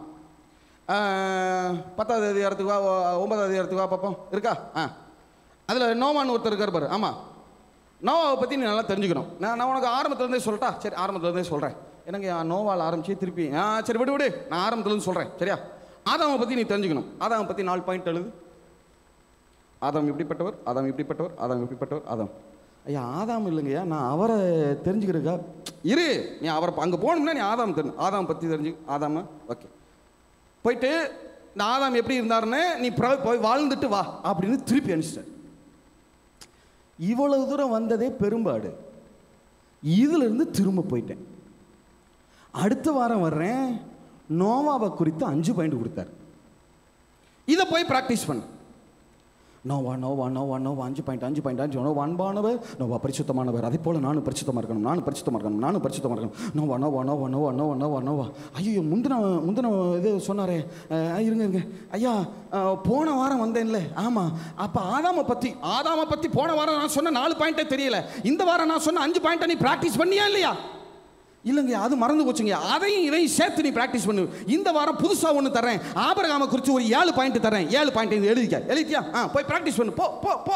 பத்தாவது அதிகாரத்துக்கு வா ஒ- ஒன்பதாவது அதிகாரத்துக்கு வா பார்ப்போம் இருக்கா ஆ அதில் நோவான்னு ஒருத்தர் இருக்கார் பாரு ஆமாம் நோவாவை பற்றி நீ நல்லா தெரிஞ்சுக்கணும் நான் நான் உனக்கு ஆரம்பத்துலேருந்தே சொல்லட்டா சரி ஆரம்பத்துலேருந்தே சொல்கிறேன் எனக்கு என் நோவால் ஆரம்பிச்சு திருப்பி ஆ சரி விடு விடு நான் ஆரம்பத்துலேருந்து சொல்கிறேன் சரியா ஆதாமை பற்றி நீ தெரிஞ்சுக்கணும் ஆதாமை பற்றி நாலு பாயிண்ட் எழுது ஆதாம் இப்படிப்பட்டவர் ஆதாம் இப்படிப்பட்டவர் ஆதாம் இப்படிப்பட்டவர் ஆதாம் ஐயா ஆதாம் இல்லைங்கய்யா நான் அவரை தெரிஞ்சுக்கிறதுக்கா இரு நீ அவரை அங்கே போகணும்னா நீ ஆதாம் தெரியும் ஆதாம் பற்றி தெரிஞ்சு ஆதாம ஓகே போயிட்டு இந்த ஆதாம் எப்படி இருந்தாருன்னு நீ பிர- போய் வாழ்ந்துட்டு வா அப்படின்னு திருப்பி அனுப்பிச்சிட்டார் இவ்வளவு தூரம் வந்ததே பெரும்பாடு இதுல இருந்து திரும்ப போயிட்டேன் அடுத்த வாரம் வர்றேன் நோவாவை குறித்து அஞ்சு பாயிண்ட் கொடுத்தார் இதை போய் ப்ராக்டிஸ் பண்ணு நோவா நோவா நோவா நோவா அஞ்சு பாயிண்ட் அஞ்சு பாயிண்ட் அஞ்சு நோவா அன்பானவர் நோவா பரிசுத்தமானவர் அதே போல் நானும் பரிசுத்தமாக இருக்கணும் நானும் பரிசுத்தமாக இருக்கணும் நானும் பரிசுத்தமாக இருக்கணும் நோவா நோவா நோவா நோவா நோவா நோவா நோவா ஐயோ முந்தின முந்தின இது சொன்னாரே அஹ், இருங்க இருங்க ஐயா அஹ், போன வாரம் வந்தேன்ல ஆமாம் அப்போ ஆதாமை பற்றி ஆதாமை பற்றி போன வாரம் நான் சொன்ன நாலு பாயிண்ட்டே தெரியல இந்த வாரம் நான் சொன்ன அஞ்சு பாயிண்ட்டை நீ ப்ராக்டிஸ் பண்ணியா இல்லையா இல்லைங்க அது மறந்து போச்சுங்க அதையும் இதையும் சேர்த்து நீ ப்ராக்டிஸ் பண்ணு இந்த வாரம் புதுசாக ஒன்று தரேன் ஆபரகாம குறித்து ஒரு ஏழு பாயிண்ட் தரேன் ஏழு பாயிண்ட் இது எழுதிக்க எழுதிட்டியா ஆ போய் ப்ராக்டிஸ் பண்ணு போ போ போ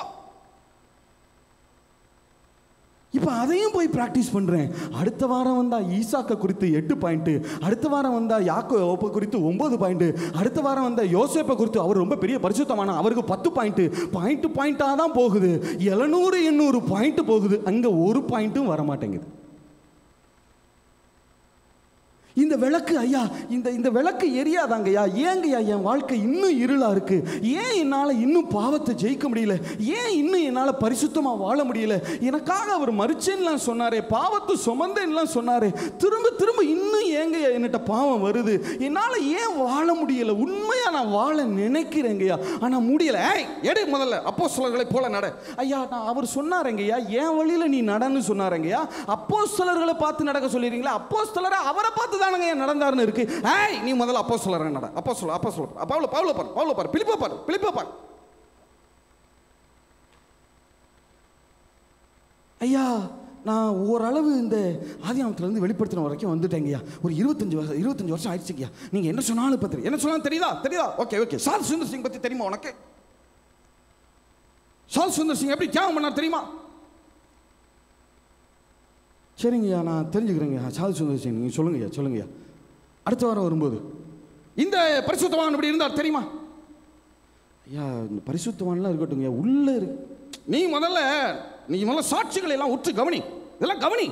இப்போ அதையும் போய் ப்ராக்டிஸ் பண்ணுறேன் அடுத்த வாரம் வந்தா ஈசாக்க குறித்து எட்டு பாயிண்ட்டு அடுத்த வாரம் வந்தா யாக்கோ ஓப்ப குறித்து ஒன்பது பாயிண்ட்டு அடுத்த வாரம் வந்த யோசேப்பை குறித்து அவர் ரொம்ப பெரிய பரிசுத்தமான அவருக்கு பத்து பாயிண்ட்டு பாயிண்ட் பாயிண்ட்டாக தான் போகுது எழுநூறு எண்ணூறு பாயிண்ட் போகுது அங்கே ஒரு பாயிண்ட்டும் வர மாட்டேங்குது இந்த விளக்கு ஐயா இந்த இந்த விளக்கு எரியாதாங்கய்யா ஏங்கய்யா என் வாழ்க்கை இன்னும் இருளா இருக்கு ஏன் என்னால் இன்னும் பாவத்தை ஜெயிக்க முடியல ஏன் இன்னும் என்னால் பரிசுத்தமாக வாழ முடியல எனக்காக அவர் மறிச்சேன்லாம் சொன்னாரே பாவத்தை சுமந்தேன்லாம் சொன்னாரே திரும்ப திரும்ப இன்னும் ஏங்கய்யா என்கிட்ட பாவம் வருது என்னால் ஏன் வாழ முடியல உண்மையாக நான் வாழ நினைக்கிறேங்கய்யா ஆனால் முடியல ஏய் எடு முதல்ல அப்போ சிலர்களை போல நட ஐயா நான் அவர் சொன்னாருங்கய்யா என் வழியில் நீ நடன்னு சொன்னாருங்கய்யா அப்போ சிலர்களை பார்த்து நடக்க சொல்லிடுறீங்களா அப்போ சிலரை அவரை பார்த்து தானுங்க ஏன் நடந்தாருன்னு இருக்கு ஏய் நீ முதல்ல அப்போ சிலரை நட அப்போ சொல்ல அப்போ சொல்ல பவுல பவுல பாரு பவுல பாரு பிலிப்ப பாரு பிலிப்ப பாரு ஐயா நான் ஓரளவு இந்த ஆதியாமத்துலேருந்து வெளிப்படுத்தின வரைக்கும் வந்துட்டேங்கய்யா ஒரு இருபத்தஞ்சு வருஷம் இருபத்தஞ்சு வருஷம் ஆயிடுச்சுங்கய்யா நீங்கள் என்ன சொன்னாலும் இப்போ தெரியும் என்ன சொன்னாலும் தெரியுதா தெரியுதா ஓகே ஓகே சால் சுந்தர் சிங் பற்றி தெரியுமா உனக்கு சால் சுந்தர் சிங் எப்படி தியாகம் பண்ணார் தெரியுமா சரிங்கய்யா நான் தெரிஞ்சுக்கிறேங்கய்யா சால் சுந்தர் சிங் நீங்கள் சொல்லுங்கய்யா சொல்லுங்கய்யா அடுத்த வாரம் வரும்போது இந்த பரிசுத்தவான் இப்படி இருந்தார் தெரியுமா ஐயா இந்த பரிசுத்தவான்லாம் இருக்கட்டுங்கய்யா உள்ள இருக்கு நீ முதல்ல நீ முதல்ல சாட்சிகளை எல்லாம் உற்று கவனி இதெல்லாம் கவனி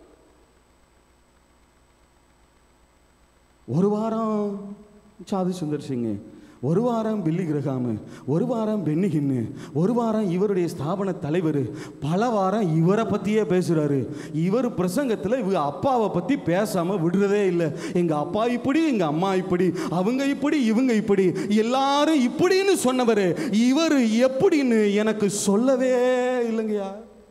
ஒரு வாரம் சாது சுந்தர் சிங் ஒரு வாரம் பில்லி கிரகாமு ஒரு வாரம் பென்னிகின்னு ஒரு வாரம் இவருடைய ஸ்தாபன தலைவர் பல வாரம் இவரை பற்றியே பேசுகிறாரு இவர் பிரசங்கத்தில் இவங்க அப்பாவை பற்றி பேசாமல் விடுறதே இல்லை எங்கள் அப்பா இப்படி எங்கள் அம்மா இப்படி அவங்க இப்படி இவங்க இப்படி எல்லாரும் இப்படின்னு சொன்னவர் இவர் எப்படின்னு எனக்கு சொல்லவே இல்லைங்கய்யா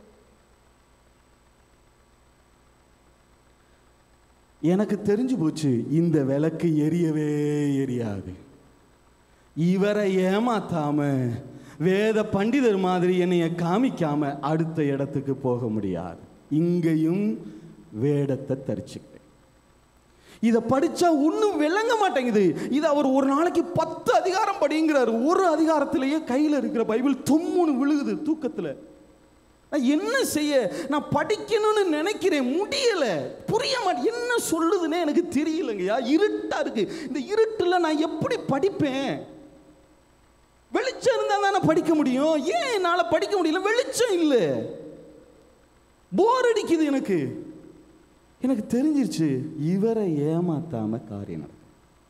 எனக்கு தெரிஞ்சு போச்சு இந்த விளக்கு எரியவே எரியாது இவரை ஏமாத்தாம வேத பண்டிதர் மாதிரி என்னைய காமிக்காம அடுத்த இடத்துக்கு போக முடியாது இங்கேயும் வேடத்தை தரிச்சுக்கிட்டேன் இதை படிச்சா ஒன்றும் விளங்க மாட்டேங்குது இது அவர் ஒரு நாளைக்கு பத்து அதிகாரம் படிங்கிறாரு ஒரு அதிகாரத்திலேயே கையில் இருக்கிற பைபிள் தும்முன்னு விழுகுது தூக்கத்தில் நான் என்ன செய்ய நான் படிக்கணும்னு நினைக்கிறேன் முடியல புரிய மாட்டேன் என்ன சொல்லுதுன்னே எனக்கு தெரியலங்கய்யா இருட்டா இருக்கு இந்த இருட்டில் நான் எப்படி படிப்பேன் வெளிச்சம் இருந்தால் தானே படிக்க முடியும் ஏன் என்னால் படிக்க முடியல வெளிச்சம் இல்லை போர் அடிக்குது எனக்கு எனக்கு தெரிஞ்சிருச்சு இவரை ஏமாத்தாம காரியம் நடக்கும்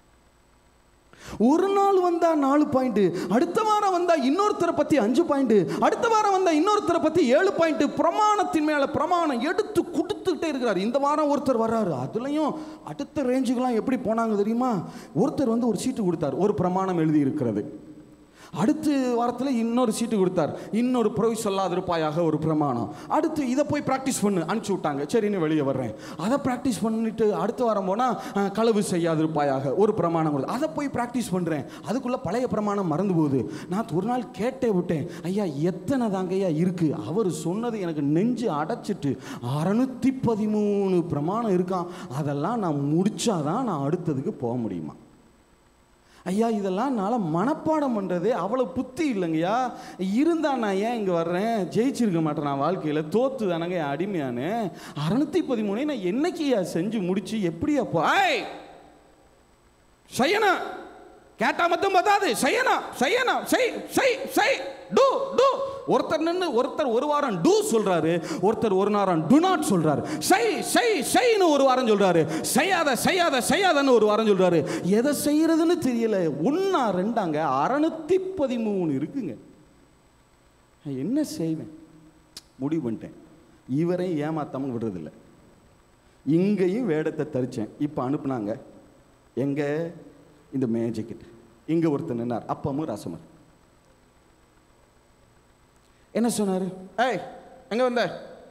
ஒரு நாள் வந்தா நாலு பாயிண்ட் அடுத்த வாரம் வந்தா இன்னொருத்தரை பத்தி அஞ்சு பாயிண்ட் அடுத்த வாரம் வந்தா இன்னொருத்தரை பத்தி ஏழு பாயிண்ட் பிரமாணத்தின் மேல பிரமாணம் எடுத்து கொடுத்துக்கிட்டே இருக்கிறார் இந்த வாரம் ஒருத்தர் வர்றாரு அதுலயும் அடுத்த ரேஞ்சுக்கெல்லாம் எப்படி போனாங்க தெரியுமா ஒருத்தர் வந்து ஒரு சீட்டு கொடுத்தார் ஒரு பிரமாணம் எழுதி இருக்கிறது அடுத்த வாரத்தில் இன்னொரு சீட்டு கொடுத்தார் இன்னொரு புறவை சொல்லாதிருப்பாயாக ஒரு பிரமாணம் அடுத்து இதை போய் ப்ராக்டிஸ் பண்ணு அனுப்பிச்சி விட்டாங்க சரின்னு வெளியே வர்றேன் அதை ப்ராக்டிஸ் பண்ணிட்டு அடுத்த வாரம் போனால் களவு செய்யாதிருப்பாயாக ஒரு பிரமாணம் வருது அதை போய் ப்ராக்டிஸ் பண்ணுறேன் அதுக்குள்ளே பழைய பிரமாணம் மறந்து போகுது நான் ஒரு நாள் கேட்டே விட்டேன் ஐயா எத்தனை தாங்கய்யா இருக்குது அவர் சொன்னது எனக்கு நெஞ்சு அடைச்சிட்டு அறநூற்றி பதிமூணு பிரமாணம் இருக்கான் அதெல்லாம் நான் முடிச்சாதான் நான் அடுத்ததுக்கு போக முடியுமா ஐயா இதெல்லாம் நான் மனப்பாடம் பண்ணுறதே அவ்வளோ புத்தி இல்லைங்கய்யா இருந்தா நான் ஏன் இங்கே வர்றேன் ஜெயிச்சிருக்க மாட்டேன் நான் வாழ்க்கையில் தோத்து தானங்க என் அடிமையானு அறுநூத்தி பதிமூணு நான் என்னைக்கியா செஞ்சு முடிச்சு எப்படியா போ ஐய்! செய்யணும் கேட்டா மட்டும் பத்தாது செய்யணும் செய்யணும் செய் செய் செய் டூ டூ ஒருத்தர் நின்று ஒருத்தர் ஒரு வாரம் டூ சொல்றாரு ஒருத்தர் ஒரு வாரம் டு நாட் சொல்றாரு செய் செய் செய்ன்னு ஒரு வாரம் சொல்றாரு செய்யாத செய்யாத செய்யாதன்னு ஒரு வாரம் சொல்றாரு எதை செய்யறதுன்னு தெரியல ஒன்னா ரெண்டாங்க அறநூத்தி பதிமூணு இருக்குங்க நான் என்ன செய்வேன் முடிவு பண்ணிட்டேன் இவரை ஏமாத்தாம விடுறதில்ல இங்கேயும் வேடத்தை தரிச்சேன் இப்போ அனுப்புனாங்க எங்க இந்த மேஜிக்கிட்ட இங்க ஒருத்தர் நின்னார் அப்பமும் ரசமர் என்ன சொன்னாரு ஏய் எங்க வந்த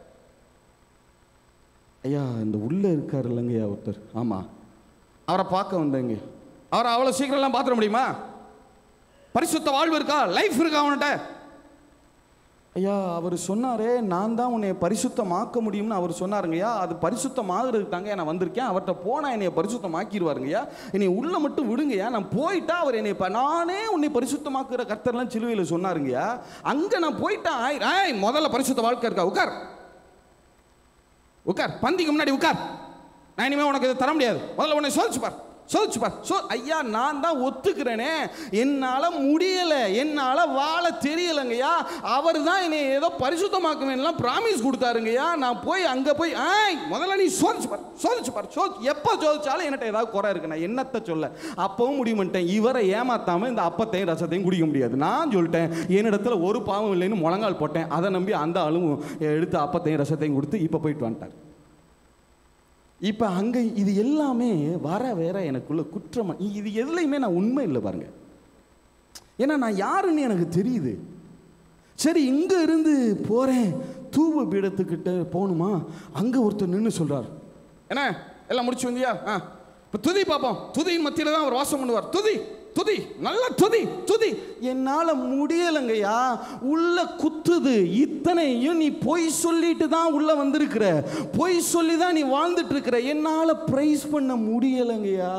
ஐயா இந்த உள்ள இருக்காரு இல்லைங்கய்யா ஒருத்தர் ஆமா அவரை பார்க்க வந்தேங்க அவரை அவ்வளோ சீக்கிரம்லாம் பார்த்துட முடியுமா பரிசுத்த வாழ்வு இருக்கா லைஃப் இருக்கா அவன்கிட்ட ஐயா அவர் சொன்னாரே நான் தான் உன்னை பரிசுத்தமாக்க முடியும்னு அவர் சொன்னாருங்கய்யா அது பரிசுத்தமாகிறதுக்கு தாங்க நான் வந்திருக்கேன் அவர்கிட்ட போனால் என்னை பரிசுத்தமாக்கிடுவாருங்கய்யா என்னை உள்ள மட்டும் விடுங்கய்யா நான் போயிட்டா அவர் என்னை ப- நானே உன்னை பரிசுத்தமாக்குற கர்த்தர்லாம் சிலுவையில் சொன்னாருங்கய்யா அங்கே நான் போயிட்டேன் ஆய் ஆய் முதல்ல பரிசுத்த வாழ்க்கை இருக்கா உட்கார் உட்கார் பந்திக்கு முன்னாடி உட்கார் நான் இனிமேல் உனக்கு இதை தர முடியாது முதல்ல உன்னை சோதிச்சு பார் சோதிச்சு பார் சோ ஐயா நான் தான் ஒத்துக்கிறேனே என்னால் முடியலை என்னால் வாழ தெரியலைங்கய்யா அவர் தான் என்னை ஏதோ பரிசுத்தமாக்குவேன்லாம் ப்ராமிஸ் கொடுத்தாருங்கய்யா நான் போய் அங்கே போய் ஆய் முதல்ல நீ சோதிச்சு பார் சோதிச்சு பார் சோ எப்போ சோதிச்சாலும் என்கிட்ட ஏதாவது குறை இருக்கு நான் என்னத்தை சொல்ல அப்பவும் முடிவு பண்ணிட்டேன் இவரை ஏமாத்தாமல் இந்த அப்பத்தையும் ரசத்தையும் குடிக்க முடியாது நான் சொல்லிட்டேன் என்னிடத்துல ஒரு பாவம் இல்லைன்னு முழங்கால் போட்டேன் அதை நம்பி அந்த ஆளும் எடுத்து அப்பத்தையும் ரசத்தையும் கொடுத்து இப்போ போயிட்டு வந்துட்டார் இப்போ அங்கே இது எல்லாமே வர வேற எனக்குள்ள குற்றம் இது எதுலையுமே நான் உண்மை இல்லை பாருங்க ஏன்னா நான் யாருன்னு எனக்கு தெரியுது சரி இங்கே இருந்து போகிறேன் தூப பீடத்துக்கிட்ட போகணுமா அங்கே ஒருத்தர் நின்று சொல்கிறார் என்ன எல்லாம் முடிச்சு வந்தியா ஆ இப்போ துதி பார்ப்போம் துதியின் மத்தியில் தான் அவர் வாசம் பண்ணுவார் துதி துதி நல்ல துதி துதி என்னால் முடியலைங்கய்யா உள்ள குத்துது இத்தனையும் நீ பொய் சொல்லிட்டு தான் உள்ள வந்திருக்கிற பொய் சொல்லி தான் நீ வாழ்ந்துட்டு இருக்கிற என்னால் ப்ரைஸ் பண்ண முடியலைங்கய்யா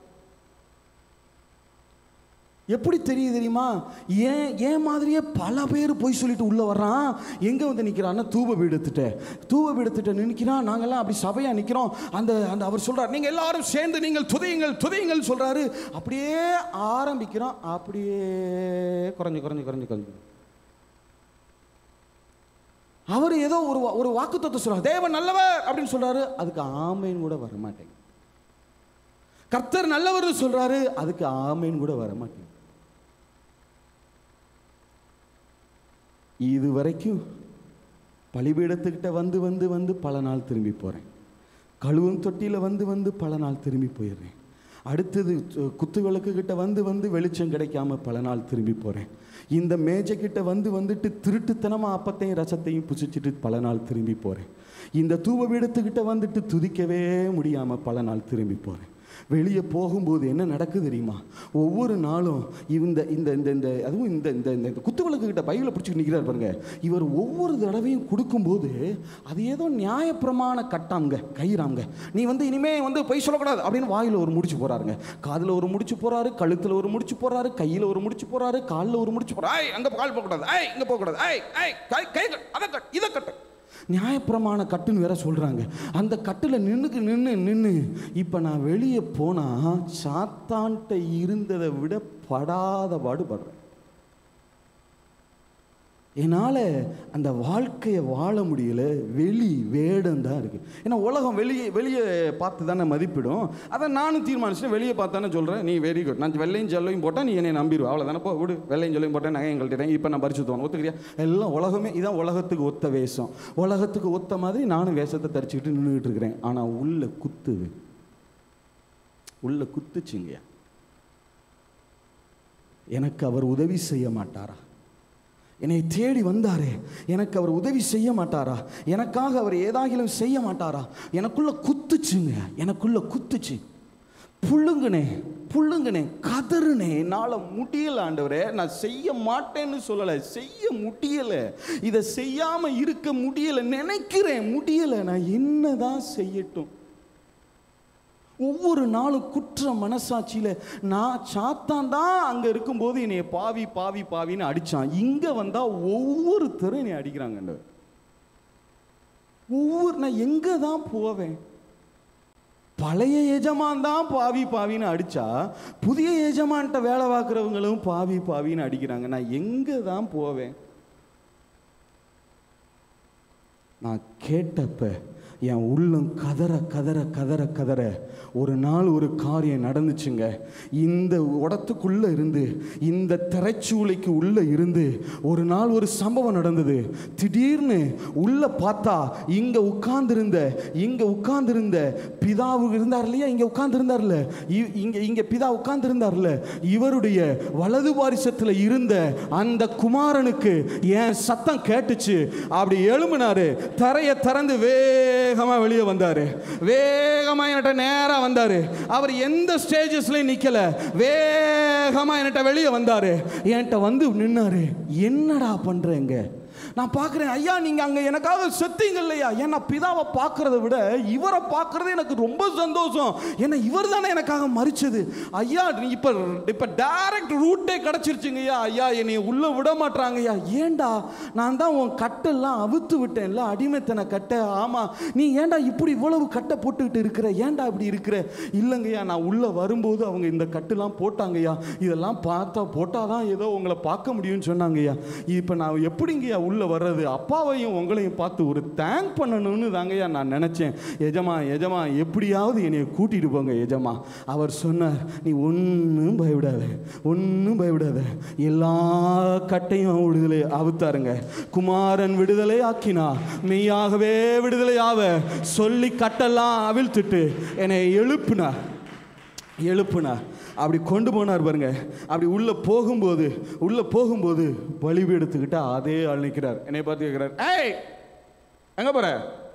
எப்படி தெரியுது தெரியுமா ஏன் ஏன் மாதிரியே பல பேர் போய் சொல்லிட்டு உள்ளே வர்றான் எங்கே வந்து நிற்கிறான்னா தூப பீடத்திட்ட தூப பீடத்திட்ட நிற்கிறான் நாங்கள்லாம் அப்படி சபையாக நிற்கிறோம் அந்த அந்த அவர் சொல்கிறார் நீங்கள் எல்லாரும் சேர்ந்து நீங்கள் துதியுங்கள் துதியுங்கள் சொல்கிறாரு அப்படியே ஆரம்பிக்கிறோம் அப்படியே குறைஞ்சு குறைஞ்சு குறைஞ்சு குறைஞ்சு அவர் ஏதோ ஒரு வா- ஒரு வாக்குத்தத்தை சொல்றார் தேவன் நல்லவர் அப்படின்னு சொல்றாரு அதுக்கு ஆமேன் கூட வர மாட்டேங்குது கர்த்தர் நல்லவர் சொல்றாரு அதுக்கு ஆமேன் கூட வர மாட்டேங்குது இது வரைக்கும் பலிபீடத்துக்கிட்ட வந்து வந்து வந்து பல நாள் திரும்பி போகிறேன் கழுவும் தொட்டியில் வந்து வந்து பல நாள் திரும்பி போயிடுறேன் அடுத்தது து- குத்து விளக்கு கிட்ட வந்து வந்து வெளிச்சம் கிடைக்காம பல நாள் திரும்பி போகிறேன் இந்த மேஜை கிட்ட வந்து வந்துட்டு திருட்டுத்தனமாக அப்பத்தையும் ரசத்தையும் புசிச்சிட்டு பல நாள் திரும்பி போகிறேன் இந்த தூப பீடத்துக்கிட்ட வந்துட்டு துதிக்கவே முடியாமல் பல நாள் திரும்பி போகிறேன் வெளியே போகும்போது என்ன நடக்குது தெரியுமா ஒவ்வொரு நாளும் இந்த இந்த இந்த இந்த அதுவும் இந்த இந்த இந்த இந்த குத்துவிளக்கு கிட்ட பைபிளை பிடிச்சிட்டு நிற்கிறார் பாருங்க இவர் ஒவ்வொரு தடவையும் கொடுக்கும்போது அது ஏதோ நியாயப்பிரமாண கட்டாங்க கயிறாங்க நீ வந்து இனிமே வந்து பொய் சொல்லக்கூடாது அப்படின்னு வாயில் ஒரு முடிச்சு போறாருங்க காதில் ஒரு முடிச்சு போறாரு கழுத்தில் ஒரு முடிச்சு போறாரு கையில் ஒரு முடிச்சு போறாரு காலில் ஒரு முடிச்சு போறாரு ஐய் அங்கே கால் போகக்கூடாது ஐய் இங்கே போகக்கூடாது ஐய் ஐய் கை கை கட்டு, அதை கட்டு இதை கட்டு நியாயப்பிரமாண கட்டுன்னு வேற சொல்றாங்க அந்த கட்டில் நின்னுக்கு நின்று நின்று இப்போ நான் வெளியே போனா சாத்தான்ட்ட இருந்ததை விட படாத பாடுபடுறேன் என்னால் அந்த வாழ்க்கையை வாழ முடியல வெளி வேடம் தான் இருக்குது ஏன்னா உலகம் வெளியே வெளியே பார்த்து தானே மதிப்பிடும் அதை நானும் தீர்மானிச்சுட்டு வெளியே பார்த்தானே சொல்கிறேன் நீ வெரி குட் நான் வெள்ளையும் ஜல்லையும் போட்டால் நீ என்னை நம்பிடுவா அவ்வளோதானே போ விடு வெள்ளையும் ஜல்லையும் போட்டேன் நகை எங்கள்கிட்ட இப்போ நான் பறிச்சு தோணும் ஒத்துக்கிறியா எல்லாம் உலகமே இதான் உலகத்துக்கு ஒத்த வேஷம் உலகத்துக்கு ஒத்த மாதிரி நானும் வேஷத்தை தரிச்சுக்கிட்டு நின்றுக்கிட்டு இருக்கிறேன் ஆனால் உள்ள குத்துது உள்ள குத்துச்சுங்கய்யா எனக்கு அவர் உதவி செய்ய மாட்டாரா என்னை தேடி வந்தாரே எனக்கு அவர் உதவி செய்ய மாட்டாரா எனக்காக அவர் ஏதாகிலும் செய்ய மாட்டாரா எனக்குள்ள குத்துச்சுங்க எனக்குள்ள குத்துச்சு புள்ளுங்கனே புள்ளுங்கனே கதறுனே என்னால் முடியல ஆண்டவரே நான் செய்ய மாட்டேன்னு சொல்லலை செய்ய முடியலை இதை செய்யாமல் இருக்க முடியலை நினைக்கிறேன் முடியலை நான் என்னதான் செய்யட்டும் ஒவ்வொரு நாளும் குற்ற மனசாட்சியில் நான் சாத்தான் தான் அங்கே இருக்கும்போது என்னைய பாவி பாவி பாவின்னு அடித்தான் இங்கே வந்தால் ஒவ்வொருத்தரும் என்னை அடிக்கிறாங்க ஒவ்வொரு நான் எங்கே தான் போவேன் பழைய எஜமான் தான் பாவி பாவின்னு அடித்தா புதிய எஜமான்கிட்ட வேலை பார்க்குறவங்களும் பாவி பாவின்னு அடிக்கிறாங்க நான் எங்கே தான் போவேன் நான் கேட்டப்ப என் உள்ளம் கதற கதற கதற கதற ஒரு நாள் ஒரு காரியம் நடந்துச்சுங்க இந்த உடத்துக்குள்ளே இருந்து இந்த திரைச்சூளைக்கு உள்ளே இருந்து ஒரு நாள் ஒரு சம்பவம் நடந்தது திடீர்னு உள்ளே பார்த்தா இங்கே உட்கார்ந்திருந்த இங்கே உட்கார்ந்திருந்த பிதாவு இருந்தார் இல்லையா இங்கே உட்கார்ந்திருந்தார்ல இ- இங்கே இங்கே பிதா உட்கார்ந்திருந்தார்ல இவருடைய வலது பாரிசத்தில் இருந்த அந்த குமாரனுக்கு என் சத்தம் கேட்டுச்சு அப்படி எழும்பினாரு தரையை திறந்து வேகமாக வெளியே வந்தார் வேகமாக என்கிட்ட நேராக வந்தார் அவர் எந்த ஸ்டேஜஸ்லையும் நிற்கல வேகமாக என்கிட்ட வெளியே வந்தார் என்கிட்ட வந்து நின்னாரு என்னடா பண்ணுறேங்க நான் பார்க்குறேன் ஐயா நீங்கள் அங்கே எனக்காக செத்தீங்க இல்லையா ஏன்னா பிதாவை பார்க்கறத விட இவரை பார்க்கறது எனக்கு ரொம்ப சந்தோஷம் ஏன்னா இவர் தானே எனக்காக மறிச்சது ஐயா நீ இப்போ இப்போ டைரக்ட் ரூட்டே கிடச்சிருச்சுங்க ஐயா ஐயா என்னை உள்ளே விட மாட்றாங்க ஐயா ஏன்டா நான் தான் உன் கட்டெல்லாம் அவுத்து விட்டேன்ல அடிமைத்தனை கட்டை ஆமாம் நீ ஏன்டா இப்படி இவ்வளவு கட்டை போட்டுக்கிட்டு இருக்கிற ஏன்டா இப்படி இருக்கிற இல்லைங்கய்யா நான் உள்ளே வரும்போது அவங்க இந்த கட்டுலாம் போட்டாங்கய்யா இதெல்லாம் பார்த்தா போட்டால் தான் ஏதோ உங்களை பார்க்க முடியும்னு சொன்னாங்கய்யா இப்போ நான் எப்படிங்கய்யா உள்ளே வர்றது அப்பாவையும் உங்களையும் பார்த்து ஒரு தேங்க் பண்ணணும்னு தாங்கய்யா நான் நினச்சேன் எஜமா எஜமா எப்படியாவது என்னை கூட்டிகிட்டு போங்க எஜமா அவர் சொன்னார் நீ ஒன்றும் பயவிடாத ஒன்றும் பயவிடாத எல்லா கட்டையும் விடுதலை அவுத்தாருங்க குமாரன் விடுதலை ஆக்கினா மெய்யாகவே விடுதலை ஆவ சொல்லி கட்டெல்லாம் அவிழ்த்துட்டு என்னை எழுப்புனார் எழுப்புனார் அப்படி கொண்டு போனார் பாருங்க அப்படி உள்ளே போகும்போது உள்ளே போகும்போது பலிபீடத்துக்கிட்ட அதே ஆள் நிற்கிறார் என்னை பார்த்து கேட்குறார் ஏய் எங்கே போற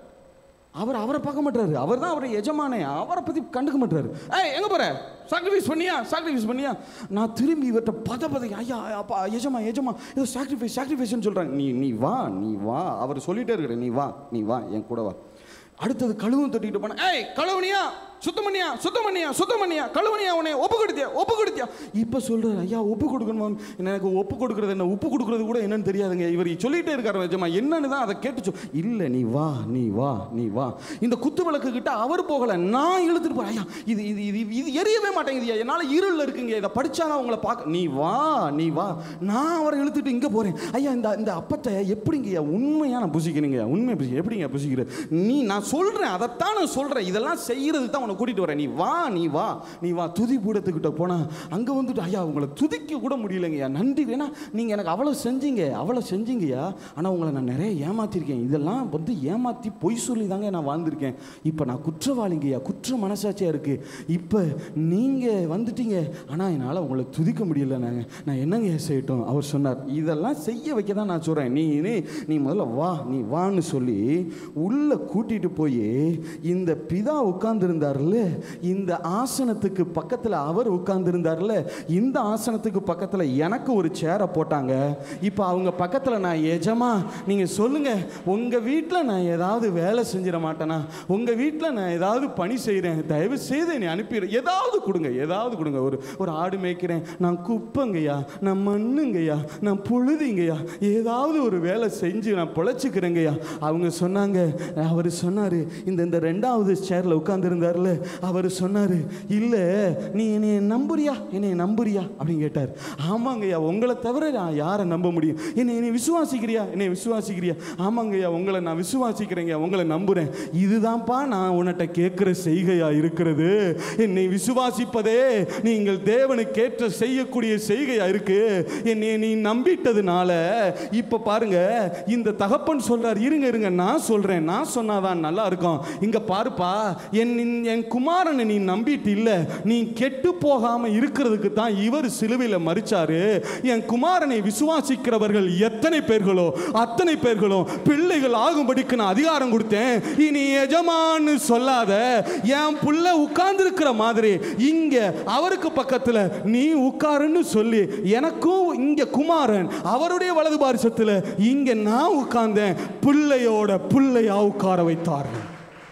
அவர் அவரை பார்க்க மாட்டாரு அவர் தான் அவரை எஜமானே அவரை பற்றி கண்டுக்க மாட்டாரு ஏய் எங்கே போற சாக்ரிஃபைஸ் பண்ணியா சாக்ரிஃபைஸ் பண்ணியா நான் திரும்பி இவர்கிட்ட பத பத ஐயா அப்பா எஜமா எஜமா ஏதோ சாக்ரிஃபைஸ் சாக்ரிஃபைஸ்னு சொல்கிறாங்க நீ நீ வா நீ வா அவர் சொல்லிட்டே இருக்கிற நீ வா நீ வா என் கூட வா அடுத்தது கழுவும் தொட்டிக்கிட்டு போன ஏய் கழுவுனியா சுத்தம் பண்ணியா சுத்தம் பண்ணியா சுத்தம் பண்ணியா கழுவுனியா உன்னை ஒப்பு கொடுத்தியா ஒப்பு கொடுத்தியா இப்போ சொல்கிறார் ஐயா ஒப்பு கொடுக்கணுமா எனக்கு ஒப்பு கொடுக்குறது என்ன உப்பு கொடுக்குறது கூட என்னன்னு தெரியாதுங்க இவர் சொல்லிட்டே இருக்காரு நிஜமா என்னன்னு தான் அதை கேட்டு சொல் இல்லை நீ வா நீ வா நீ வா இந்த குத்து விளக்கு கிட்ட அவர் போகலை நான் இழுத்துட்டு போறேன் ஐயா இது இது இது இது எரியவே மாட்டேங்குது என்னால் இருளில் இருக்குங்க இதை படிச்சாதான் உங்களை பார்க்க நீ வா நீ வா நான் அவரை இழுத்துட்டு இங்கே போகிறேன் ஐயா இந்த இந்த அப்பத்தை எப்படிங்கய்யா உண்மையாக நான் புசிக்கணுங்க உண்மை புசி எப்படிங்க புசிக்கிறது நீ நான் சொல்கிறேன் அதைத்தான் நான் சொல்கிறேன் இதெல்லாம் செய்கிறது தான் உன்னை கூட்டிகிட்டு வரேன் நீ வா நீ வா நீ வா துதி பூடத்துக்கிட்ட போனால் அங்கே வந்துட்டு ஐயா உங்களை துதிக்க கூட முடியலைங்கய்யா நன்றி ஏன்னா நீங்கள் எனக்கு அவ்வளோ செஞ்சீங்க அவ்வளோ செஞ்சீங்கய்யா ஆனால் உங்களை நான் நிறைய ஏமாத்திருக்கேன் இதெல்லாம் வந்து ஏமாற்றி பொய் சொல்லி தாங்க நான் வாழ்ந்திருக்கேன் இப்போ நான் குற்றவாளிங்கய்யா குற்ற மனசாட்சியாக இருக்குது இப்போ நீங்கள் வந்துட்டீங்க ஆனால் என்னால் உங்களை துதிக்க முடியல நாங்கள் நான் என்னங்க செய்யட்டும் அவர் சொன்னார் இதெல்லாம் செய்ய வைக்க தான் நான் சொல்கிறேன் நீ நீ நீ முதல்ல வா நீ வான்னு சொல்லி உள்ளே கூட்டிகிட்டு போய் இந்த பிதா உட்கார்ந்துருந்தார்ல இந்த ஆசனத்துக்கு பக்கத்தில் அவர் உட்கார்ந்துருந்தார்ல இந்த ஆசனத்துக்கு பக்கத்தில் எனக்கு ஒரு சேரை போட்டாங்க இப்போ அவங்க பக்கத்தில் நான் எஜமா நீங்கள் சொல்லுங்கள் உங்கள் வீட்டில் நான் ஏதாவது வேலை செஞ்சிட மாட்டேனா உங்கள் வீட்டில் நான் ஏதாவது பணி செய்கிறேன் தயவு செய்து என்னை அனுப்பிடு ஏதாவது கொடுங்க ஏதாவது கொடுங்க ஒரு ஒரு ஆடு மேய்க்கிறேன் நான் குப்பைங்கய்யா நான் மண்ணுங்கய்யா நான் புழுதிங்கய்யா ஏதாவது ஒரு வேலை செஞ்சு நான் பொழைச்சிக்கிறேங்கய்யா அவங்க சொன்னாங்க அவர் சொன்னார் இந்த இந்த ரெண்டாவது சேரில் உட்காந்துருந்தார்ல அவர் சொன்னார் இல்லை நீ என்னை நம்புறியா என்னை நம்புறியா அப்படின்னு கேட்டார் ஆமாங்கய்யா உங்களை தவிர நான் யாரை நம்ப முடியும் என்னை என்னை விசுவாசிக்கிறியா என்னை விசுவாசிக்கிறியா ஆமாங்கய்யா உங்களை நான் விசுவாசிக்கிறேங்க உங்களை நம்புகிறேன் இதுதான்ப்பா நான் உன்கிட்ட கேட்குற செய்கையா இருக்கிறது என்னை விசுவாசிப்பதே நீங்கள் தேவனுக்கு ஏற்ற செய்யக்கூடிய செய்கையா இருக்கு என்னை நீ நம்பிட்டதுனால இப்ப பாருங்க இந்த தகப்பன் சொல்றார் இருங்க இருங்க நான் சொல்றேன் நான் சொன்னாதான் நல்லா இருக்கும் இங்க பாருப்பா என் என்- என் குமாரனை நீ நம்பிட்டு இல்ல நீ கெட்டு போகாம இருக்கிறதுக்கு தான் இவர் சிலுவையில் மறிச்சாரு என் குமாரனை விசுவாசிக்கிறவர்கள் எத்தனை பேர்களோ அத்தனை பேர்களும் பிள்ளைகள் ஆகும்படிக்கு நான் அதிகாரம் கொடுத்தேன் இனி எஜமான்னு சொல்லாத என் புள்ள உட்கார்ந்துருக்கிற மாதிரி இங்க அவருக்கு பக்கத்துல நீ உட்காருன்னு சொல்லி எனக்கும் இங்க குமாரன் அவருடைய வலது பாரிசத்துல இங்க நான் உட்கார்ந்தேன் பிள்ளையோட பிள்ளையா உட்கார வைத்தார்கள்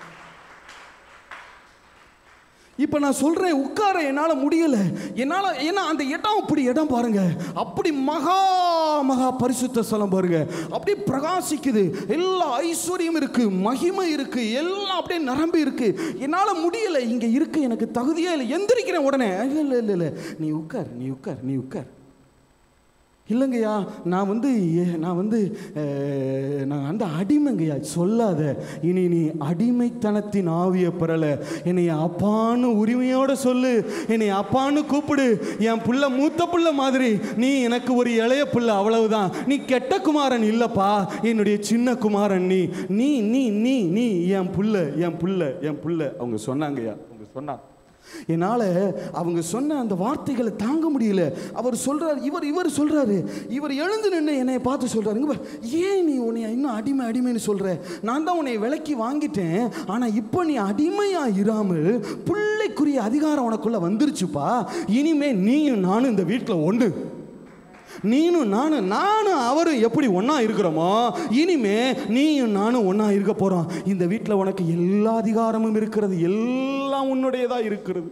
இப்போ நான் சொல்கிறேன் உட்கார என்னால் முடியலை என்னால் ஏன்னா அந்த இடம் அப்படி இடம் பாருங்க அப்படி மகா மகா பரிசுத்த ஸ்தலம் பாருங்க அப்படியே பிரகாசிக்குது எல்லா ஐஸ்வர்யம் இருக்கு மகிமை இருக்கு எல்லாம் அப்படியே நிரம்பி இருக்கு என்னால் முடியலை இங்கே இருக்க எனக்கு தகுதியே இல்லை எந்திரிக்கிறேன் உடனே இல்லை இல்லை இல்லை இல்லை நீ உட்கார் நீ உட்கார் நீ உட்கார் இல்லைங்கய்யா நான் வந்து ஏ- நான் வந்து அஹ், நான் அந்த அடிமைங்கய்யா சொல்லாத இனி நீ அடிமைத்தனத்தின் ஆவியை பெறல என்னை அப்பான்னு உரிமையோட சொல்லு என்னை அப்பான்னு கூப்பிடு என் புள்ள மூத்த புள்ள மாதிரி நீ எனக்கு ஒரு இளைய புள்ள அவ்வளவுதான் நீ கெட்ட குமாரன் இல்லப்பா என்னுடைய சின்ன குமாரன் நீ நீ நீ நீ நீ என் புள்ள என் புள்ள என் புள்ள அவங்க சொன்னாங்கய்யா அவங்க சொன்னாங்க என்னால் அவங்க சொன்ன அந்த வார்த்தைகளை தாங்க முடியல அவர் சொல்றாரு இவர் இவர் சொல்றாரு இவர் எழுந்து நின்று என்னை பார்த்து சொல்றாரு இங்க பாரு, ஏன் நீ உன்னை இன்னும் அடிமை அடிமைன்னு சொல்ற நான் தான் உன்னை விலைக்கு வாங்கிட்டேன் ஆனால் இப்போ நீ அடிமையா இராமல் பிள்ளைக்குரிய அதிகாரம் உனக்குள்ள வந்துருச்சுப்பா இனிமே நீயும் நானும் இந்த வீட்டில் ஒன்று நீனும் நானும் நானும் அவரும் எப்படி ஒன்றா இருக்கிறோமோ இனிமே நீயும் நானும் ஒன்றா இருக்க போகிறோம் இந்த வீட்டில் உனக்கு எல்லா அதிகாரமும் இருக்கிறது எல்லாம் உன்னுடையதாக இருக்கிறது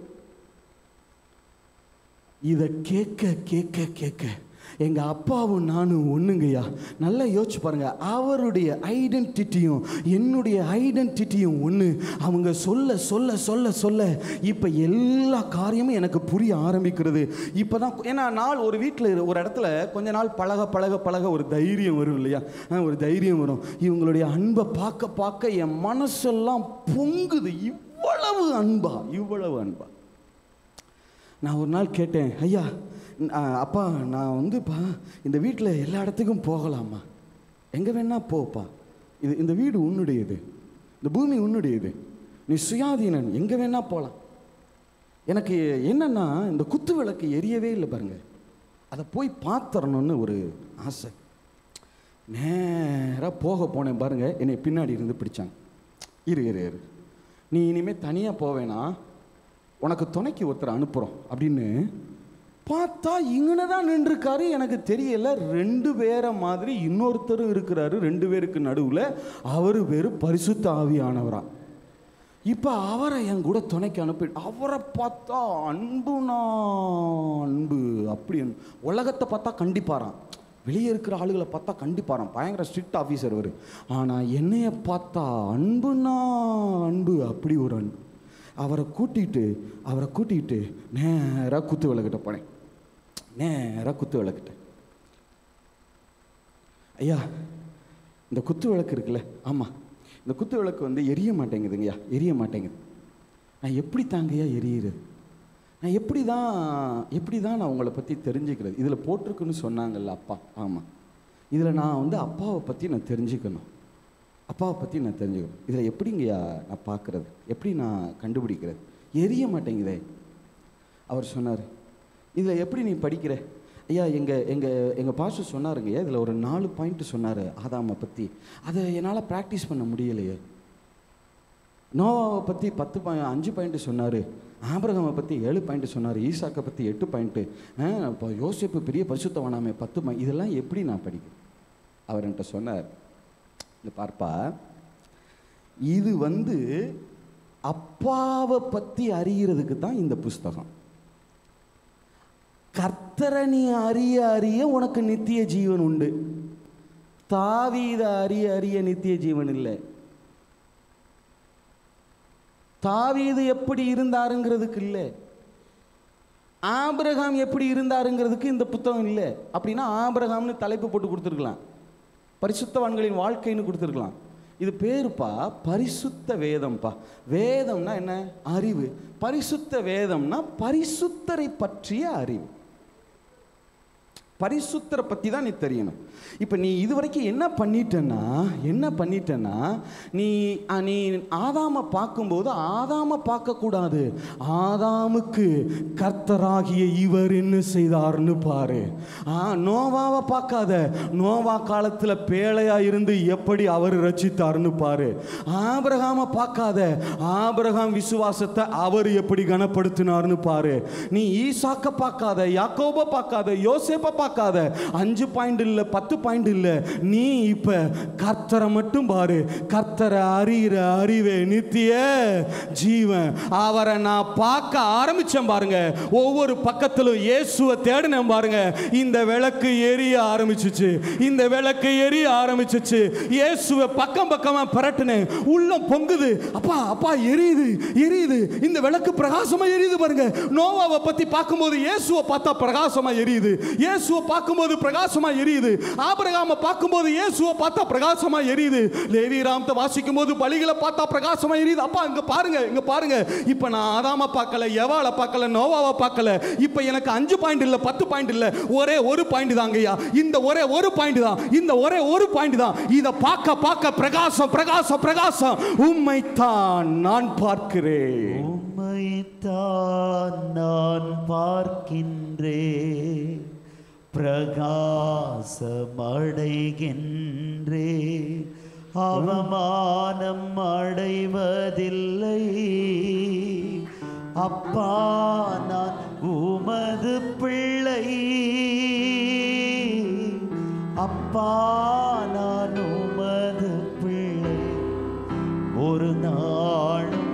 இதை கேட்க கேட்க கேட்க எங்கள் அப்பாவும் நானும் ஒன்றுங்கய்யா நல்லா யோசிச்சு பாருங்க அவருடைய ஐடென்டிட்டியும் என்னுடைய ஐடென்டிட்டியும் ஒன்று அவங்க சொல்ல சொல்ல சொல்ல சொல்ல இப்போ எல்லா காரியமும் எனக்கு புரிய ஆரம்பிக்கிறது இப்போ தான் ஏன்னா நாள் ஒரு வீட்டில் ஒரு இடத்துல கொஞ்ச நாள் பழக பழக பழக ஒரு தைரியம் வரும் இல்லையா ஆ, ஒரு தைரியம் வரும் இவங்களுடைய அன்பை பார்க்க பார்க்க என் மனசெல்லாம் பொங்குது இவ்வளவு அன்பா இவ்வளவு அன்பா நான் ஒரு நாள் கேட்டேன் ஐயா ந- ஆ, அப்பா நான் வந்துப்பா இந்த வீட்டில் எல்லா இடத்துக்கும் போகலாமா எங்கே வேணா போப்பா இது இந்த வீடு உன்னுடையது இந்த பூமி உன்னுடையது நீ சுயாதீனன் எங்கே வேணா போகலாம் எனக்கு என்னன்னா இந்த குத்து விளக்கு எரியவே இல்லை பாருங்க அதை போய் பார்த்துடணும்னு ஒரு ஆசை நேராக போக போனேன் பாருங்க என்னை பின்னாடி இருந்து பிடிச்சாங்க இரு இரு இரு நீ இனிமேல் தனியாக போவேனா உனக்கு துணைக்கு ஒருத்தர் அனுப்புகிறோம் அப்படின்னு பார்த்தா இங்கன தான் நின்றுருக்காரு எனக்கு தெரியல ரெண்டு பேரை மாதிரி இன்னொருத்தரும் இருக்கிறாரு ரெண்டு பேருக்கு நடுவில் அவர் பேர் பரிசுத்த ஆவியானவரா இப்போ அவரை என் கூட துணைக்கு அனுப்பி அவரை பார்த்தா அன்புனா அன்பு அப்படி அன்பு. உலகத்தை பார்த்தா கண்டிப்பாராம் வெளியே இருக்கிற ஆளுகளை பார்த்தா கண்டிப்பாராம் பயங்கர ஸ்ட்ரிக்ட் ஆஃபீஸர் அவர் ஆனால் என்னைய பார்த்தா அன்புனா அன்பு அப்படி ஒரு அன்பு அவரை கூட்டிகிட்டு அவரை கூட்டிகிட்டு நேராக குத்து விளக்கிட்ட போனேன் நேராக குத்து விளக்கிட்ட ஐயா இந்த குத்து விளக்கு இருக்குல்ல ஆமாம் இந்த குத்து விளக்கு வந்து எரிய மாட்டேங்குதுங்கய்யா எரிய மாட்டேங்குது நான் எப்படி தாங்கய்யா எரியுது நான் எப்படி தான் எப்படி தான் நான் உங்களை பற்றி தெரிஞ்சுக்கிறது இதில் போட்டிருக்குன்னு சொன்னாங்கல்ல அப்பா ஆமாம் இதில் நான் வந்து அப்பாவை பற்றி நான் தெரிஞ்சுக்கணும் அப்பாவை பற்றி நான் தெரிஞ்சுக்கணும் இதில் எப்படிங்கய்யா நான் பார்க்குறது எப்படி நான் கண்டுபிடிக்கிறது எரிய மாட்டேங்குதே அவர் சொன்னார் இதில் எப்படி நீ படிக்கிற ஐயா எங்கள் எங்கள் எங்கள் பாஸ்டர் சொன்னாருங்கய்யா இதில் ஒரு நாலு பாயிண்ட் சொன்னார் ஆதாமை பற்றி அதை என்னால் ப்ராக்டிஸ் பண்ண முடியலையே நோவாவை பற்றி பத்து பாய் அஞ்சு பாயிண்ட் சொன்னார் ஆபிரகாமை பற்றி ஏழு பாயிண்ட் சொன்னார் ஈசாக்கை பற்றி எட்டு பாயிண்ட்டு இப்போ யோசிப்பு பெரிய பரிசுத்தவனாமே பத்து பாயிண்ட் இதெல்லாம் எப்படி நான் படிக்கிறேன் அவர் என்கிட்ட சொன்னார் இந்த பார்ப்பா இது வந்து அப்பாவை பற்றி அறிகிறதுக்கு தான் இந்த புஸ்தகம் கர்த்தரை நீ அறிய அறிய உனக்கு நித்திய ஜீவன் உண்டு தாவீத அறிய அறிய நித்திய ஜீவன் இல்லை தாவீது எப்படி இருந்தாருங்கிறதுக்கு இல்லை ஆபிரகாம் எப்படி இருந்தாருங்கிறதுக்கு இந்த புத்தகம் இல்லை அப்படின்னா ஆபிரகாம்னு தலைப்பு போட்டு கொடுத்துருக்கலாம் பரிசுத்தவான்களின் வாழ்க்கைன்னு கொடுத்துருக்கலாம் இது பேருப்பா பரிசுத்த வேதம்ப்பா வேதம்னா என்ன அறிவு பரிசுத்த வேதம்னா பரிசுத்தரை பற்றிய அறிவு பரிசுத்தரை பற்றி தான் நீ தெரியணும் இப்போ நீ இது வரைக்கும் என்ன பண்ணிட்டேன்னா என்ன பண்ணிட்டேன்னா நீ அ, நீ ஆதாம பார்க்கும்போது ஆதாம பார்க்கக்கூடாது ஆதாமுக்கு கர்த்தராகிய இவர் என்ன செய்தார்னு பாரு ஆ நோவாவை பார்க்காத நோவா காலத்தில் பேழையா இருந்து எப்படி அவர் ரச்சித்தார்னு பாரு ஆபிரகாம பார்க்காத ஆபிரகாம் விசுவாசத்தை அவர் எப்படி கனப்படுத்தினார்னு பாரு நீ ஈசாக்க பார்க்காத யாக்கோப பார்க்காத யோசேப்பை பார்க்காத அஞ்சு பாயிண்ட் இல்லை பத்து பாயிண்ட் இல்லை நீ இப்ப கர்த்தரை மட்டும் பாரு கர்த்தரை அறிகிற அறிவே நித்திய ஜீவன் அவரை நான் பார்க்க ஆரம்பிச்சேன் பாருங்க ஒவ்வொரு பக்கத்திலும் இயேசுவை தேடினேன் பாருங்க இந்த விளக்கு எரிய ஆரம்பிச்சிச்சு இந்த விளக்கு எரிய ஆரம்பிச்சிச்சு இயேசுவை பக்கம் பக்கமா பரட்டினேன் உள்ளம் பொங்குது அப்பா அப்பா எரியுது எரியுது இந்த விளக்கு பிரகாசமா எரியுது பாருங்க நோவாவை பத்தி பார்க்கும்போது இயேசுவை பார்த்தா பிரகாசமா எரியுது இயேசுவை பார்க்கும்போது பிரகாசமா எரியுது ஆபிரகாம பார்க்கும்போது இயேசுவை பார்த்தா பிரகாசமா எரியுது லேவி ராமத்தை வாசிக்கும் போது பலிகளை பார்த்தா பிரகாசமா எரியுது அப்பா இங்க பாருங்க இங்க பாருங்க இப்ப நான் ஆதாம பார்க்கல எவாளை பார்க்கல நோவாவை பார்க்கல இப்ப எனக்கு அஞ்சு பாயிண்ட் இல்ல பத்து பாயிண்ட் இல்ல ஒரே ஒரு பாயிண்ட் தாங்கய்யா இந்த ஒரே ஒரு பாயிண்ட் தான் இந்த ஒரே ஒரு பாயிண்ட் தான் இத பார்க்க பார்க்க பிரகாசம் பிரகாசம் பிரகாசம் உம்மைத்தான் நான் பார்க்கிறேன் உம்மைத்தான் நான் பார்க்கின்றேன் பிரகாசமடைகின்றே அவமானம் அடைவதில்லை அப்பா நான் உமது பிள்ளை அப்பா நான் உமது பிள்ளை ஒரு நாளும்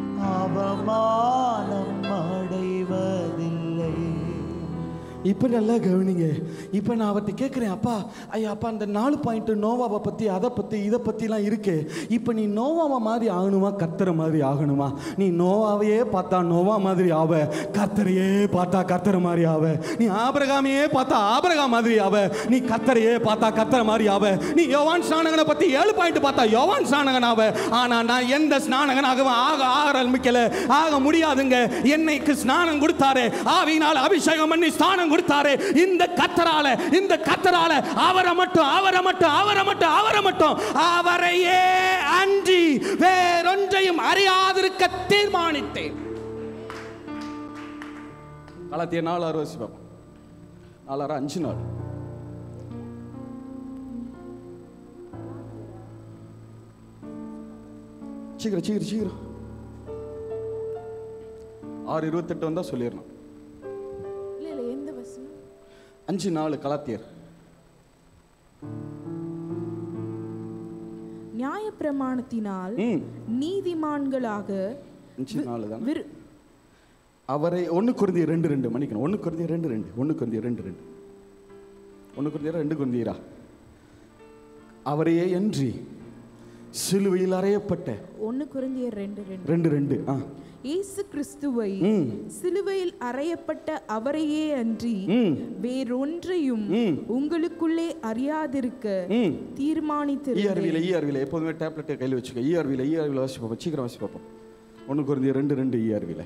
அவமானம் அடைவதில்லை இப்போ நல்லா கவனிங்க இப்போ நான் அவர்கிட்ட கேட்குறேன் அப்பா ஐயா அப்பா அந்த நாலு பாயிண்ட் நோவாவை பற்றி அதை பற்றி இதை பற்றிலாம் இருக்கு இப்போ நீ நோவாவை மாதிரி ஆகணுமா கர்த்தரை மாதிரி ஆகணுமா நீ நோவாவையே பார்த்தா நோவா மாதிரி ஆவ கர்த்தரையே பார்த்தா கர்த்தரை மாதிரி ஆவ நீ ஆபரகாமையே பார்த்தா ஆபரகாம் மாதிரி ஆவ நீ கர்த்தரையே பார்த்தா கர்த்தரை மாதிரி ஆவ நீ யோவான் ஸ்நானகனை பற்றி ஏழு பாயிண்ட் பார்த்தா யோவான் ஸ்நானகன் ஆவ ஆனால் நான் எந்த ஸ்நானகனாகவும் ஆக ஆரம்பிக்கல ஆக முடியாதுங்க என்னைக்கு ஸ்நானம் கொடுத்தாரு ஆவியினால் அபிஷேகம் பண்ணி ஸ்நானம் கொடுத்தாரு இந்த கத்தரால இந்த கத்தரால அவரை மட்டும் அவரை மட்டும் அவரை மட்டும் அவரை மட்டும் அவரையே அன்றி வேறொன்றையும் அறியாதிருக்க தீர்மானித்தேன் கலாத்திய நாலு ஆறு வசி பார்ப்போம் நாலாறு அஞ்சு நாள் சீக்கிரம் சீக்கிரம் சீக்கிரம் ஆறு இருபத்தெட்டு வந்தா சொல்லிடணும் இல்ல இல்ல எந்த வசனம் அஞ்சு நாலு கலாத்தியர் நியாயப்பிரமாணத்தினால் ம் நீதிமான்களாக அஞ்சு நாலு தானே விரு அவரை ஒன்று குருந்திய ரெண்டு ரெண்டு மன்னிக்கணும் ஒன்று குருந்திய ரெண்டு ரெண்டு ஒன்று குருந்திய ரெண்டு ரெண்டு ஒன்று குருந்திய ரெண்டு குருந்தியரா அவரையே அன்றி சிலுவையில் அறையப்பட்ட ஒன்னு குருந்தியர் ரெண்டு ரெண்டு ரெண்டு ரெண்டு ஆ இயேசு கிறிஸ்துவை ம் சிலுவையில் அறையப்பட்ட அவரையே அன்றி ம் வேறொன்றையும் ம். உங்களுக்குள்ளே அறியாதிருக்க ம் தீர்மானித்திருக்கிறேன் இஆர்வியில் இஆர்வியில் எப்போதுமே டேப்லெட்டை கையில் வச்சுக்க இஆர்வியில் இஆர்வியில் வாசி பார்ப்போம் சீக்கிரம் வாசி பார்ப்போம் ஒன்று குருந்திய ரெண்டு ரெண்டு இஆர்வியில்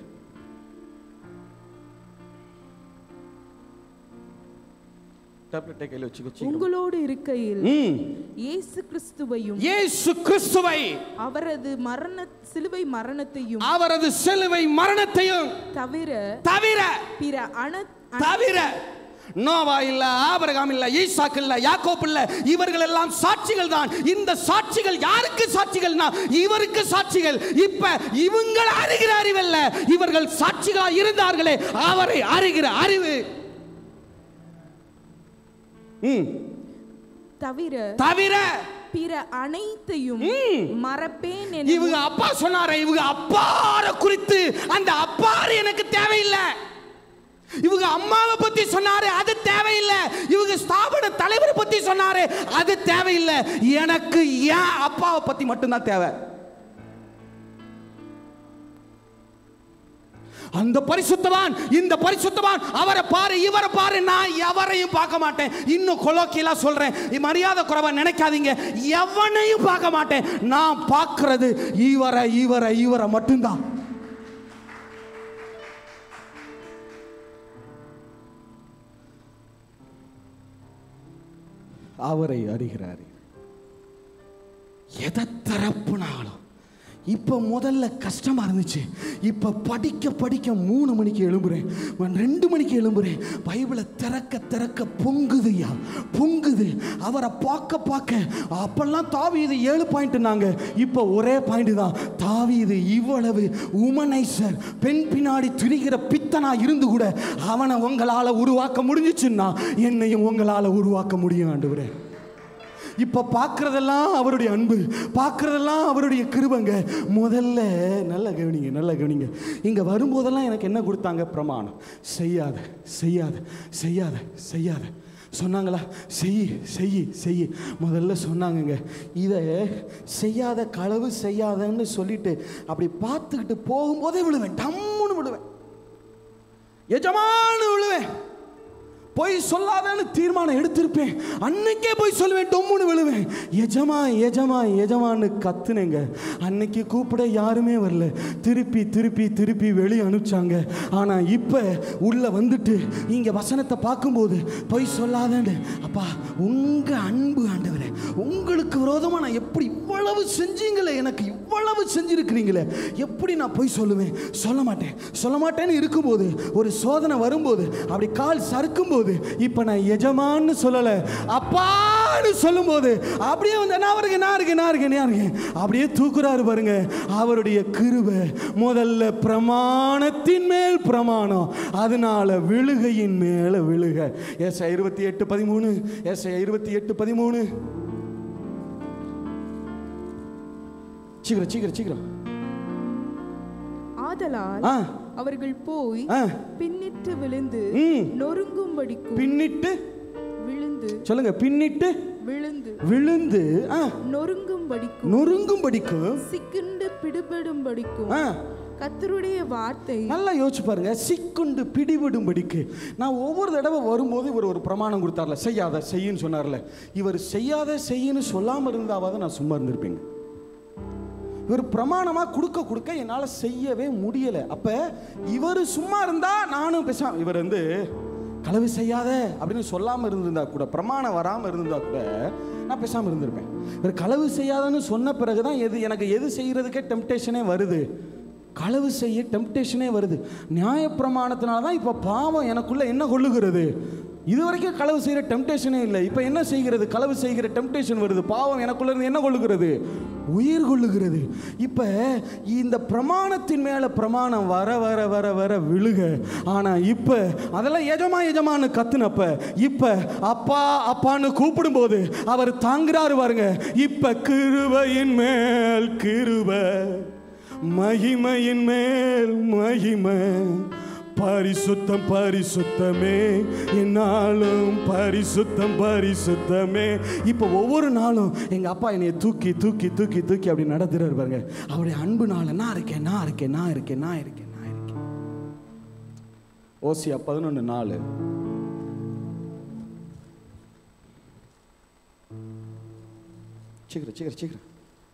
டேப்லெட்டை கையில் வச்சுக்க சீக்கிரம் உங்களோடு இருக்கையில் ம் இயேசு கிறிஸ்துவையும் இயேசு கிறிஸ்துவை அவரது மரண சிலுவை மரணத்தையும் அவரது சிலுவை மரணத்தையும் தவிர தவிர பிற அன தவிர நோவா இல்ல ஆபரகாம் இல்ல ஈசாக்கு இல்ல யாக்கோப் இல்ல இவர்கள் எல்லாம் சாட்சிகள் தான் இந்த சாட்சிகள் யாருக்கு சாட்சிகள்னா இவருக்கு சாட்சிகள் இப்ப இவங்கள் அறிகிற அறிவல்ல இவர்கள் சாட்சிகளா இருந்தார்களே அவரை அறிகிற அறிவு ம், தவிர தவிர பிற அனைத்தையும் ம். மறப்பேன் என இவங்க அப்பா சொன்னாரே இவங்க அப்பார குறித்து அந்த அப்பாரு எனக்கு தேவையில்லை இவங்க அம்மாவை பத்தி சொன்னாரு அது தேவையில்லை இவங்க ஸ்தாபன தலைவரை பத்தி சொன்னாரு அது தேவையில்லை எனக்கு ஏன் அப்பாவை பத்தி மட்டும்தான் தேவை அந்த பரிசுத்தவான் இந்த பரிசுத்தவான் அவரை பாரு இவரை பாரு நான் எவரையும் பார்க்க மாட்டேன் இன்னும் கொலோக்கியலா சொல்றேன் மரியாதை குறைவா நினைக்காதீங்க எவனையும் பார்க்க மாட்டேன் நான் பார்க்கிறது இவரை இவரை இவரை மட்டும்தான் அவரை அறிகிறாரு எதை தரப்புனாலும் இப்போ முதல்ல கஷ்டமாக இருந்துச்சு இப்போ படிக்க படிக்க மூணு மணிக்கு எழும்புறேன் நான் ரெண்டு மணிக்கு எழும்புறேன் பைபிளை திறக்க திறக்க பொங்குதுயா பொங்குது அவரை பார்க்க பார்க்க அப்பெல்லாம் தாவீது ஏழு பாயிண்ட்னாங்க இப்போ ஒரே பாயிண்ட் தான் தாவீது இவ்வளவு உமனைசர் பெண் பின்னாடி திரிகிற பித்தனா இருந்து கூட அவனை உங்களால் உருவாக்க முடிஞ்சிச்சுன்னா என்னையும் உங்களால் உருவாக்க முடியும் ஆண்டவரே இப்ப பார்க்கறதெல்லாம் அவருடைய அன்பு பார்க்கறதெல்லாம் அவருடைய கிருபங்க முதல்ல நல்ல கவனிங்க நல்ல கவனிங்க இங்க வரும்போதெல்லாம் எனக்கு என்ன கொடுத்தாங்க பிரமாணம் செய்யாத செய்யாத செய்யாத செய்யாத சொன்னாங்களா செய் செய் செய் முதல்ல சொன்னாங்கங்க இதை செய்யாத களவு செய்யாதன்னு சொல்லிட்டு அப்படி பார்த்துக்கிட்டு போகும்போதே விழுவேன் டம்முன்னு விழுவேன் எஜமானு விழுவேன் போய் சொல்லாதன்னு தீர்மானம் எடுத்திருப்பேன் அன்னைக்கே போய் சொல்லுவேன் டொம்முன்னு விழுவேன் எஜமா எஜமா எஜமான்னு கத்துனேங்க அன்னைக்கு கூப்பிட யாருமே வரல திருப்பி திருப்பி திருப்பி வெளியே அனுப்பிச்சாங்க ஆனால் இப்போ உள்ள வந்துட்டு இங்கே வசனத்தை பார்க்கும்போது போய் சொல்லாதேன்னு அப்பா உங்கள் அன்பு ஆண்டவரே உங்களுக்கு விரோதமாக நான் எப்படி இவ்வளவு செஞ்சீங்களே எனக்கு இவ்வளவு செஞ்சிருக்கிறீங்களே எப்படி நான் போய் சொல்லுவேன் சொல்ல மாட்டேன் சொல்ல மாட்டேன்னு இருக்கும்போது ஒரு சோதனை வரும்போது அப்படி கால் சறுக்கும்போது சொல்லும்போது இப்போ நான் எஜமான்னு சொல்லலை அப்பான்னு சொல்லும்போது அப்படியே வந்து நான் இருக்கேன் நான் இருக்கேன் நான் இருக்கேன் நான் இருக்கேன் அப்படியே தூக்குறாரு பாருங்க அவருடைய கிருபை முதல்ல பிரமாணத்தின் மேல் பிரமாணம் அதனால விழுகையின் மேல விழுக எஸ் இருபத்தி எட்டு பதிமூணு எஸ் இருபத்தி எட்டு பதிமூணு சீக்கிரம் சீக்கிரம் சீக்கிரம் ஆதலால் ஆ அவர்கள் போய் ஆ பின்னிட்டு விழுந்து ம். நொறுங்கும்படிக்கும் பின்னிட்டு விழுந்து சொல்லுங்க பின்னிட்டு விழுந்து விழுந்து ஆ நொறுங்கும்படிக்கும் நொறுங்கும்படிக்கும் சிக்குண்டு பிடிபடும்படிக்கும் ஆ கர்த்தருடைய வார்த்தை நல்லா யோசிச்சு பாருங்க சிக்குண்டு பிடிபடும்படிக்கு நான் ஒவ்வொரு தடவை வரும்போது இவர் ஒரு பிரமாணம் கொடுத்தார்ல செய்யாத செய்யுன்னு சொன்னார்ல இவர் செய்யாத செய்யுன்னு சொல்லாமல் இருந்தாவது நான் சும்மா இருந்திருப்பேங்க இவர் பிரமாணமா கொடுக்க கொடுக்க என்னால் செய்யவே முடியல அப்ப இவர் சும்மா இருந்தா நானும் பேசாம இவர் வந்து களவு செய்யாத அப்படின்னு சொல்லாம இருந்திருந்தா கூட பிரமாணம் வராம இருந்திருந்தா கூட நான் பேசாம இருந்திருப்பேன் இவர் களவு செய்யாதன்னு சொன்ன பிறகுதான் எது எனக்கு எது செய்யறதுக்கே டெம்டேஷனே வருது களவு செய்ய டெம்டேஷனே வருது நியாயப்பிரமாணத்தினால தான் இப்போ பாவம் எனக்குள்ள என்ன கொள்ளுகிறது இது வரைக்கும் களவு செய்கிற டெம்டேஷனே இல்லை இப்போ என்ன செய்கிறது களவு செய்கிற டெம்டேஷன் வருது பாவம் எனக்குள்ள இருந்து என்ன கொள்ளுகிறது உயிர் கொள்ளுகிறது இப்போ இந்த பிரமாணத்தின் மேலே பிரமாணம் வர வர வர வர விழுக ஆனால் இப்போ அதெல்லாம் எஜமா எஜமான்னு கத்துனப்ப இப்போ அப்பா அப்பான்னு கூப்பிடும்போது அவர் தாங்குறாரு பாருங்க இப்போ கிருபையின் மேல் கிருபை மகிமையின் மேல் மகிமை பரிசுத்தம் பரிசுத்தமே என்னாலும் பரிசுத்தம் பரிசுத்தமே இப்போ ஒவ்வொரு நாளும் எங்க அப்பா என்னைய தூக்கி தூக்கி தூக்கி தூக்கி அப்படி நடத்துறாரு பாருங்க அவருடைய அன்புனால நான் இருக்கேன் நான் இருக்கேன் நான் இருக்கேன் நான் இருக்கேன் நான் இருக்கேன் ஓசியா பதினொன்று நாலு சீக்கிரம் சீக்கிரம் சீக்கிரம்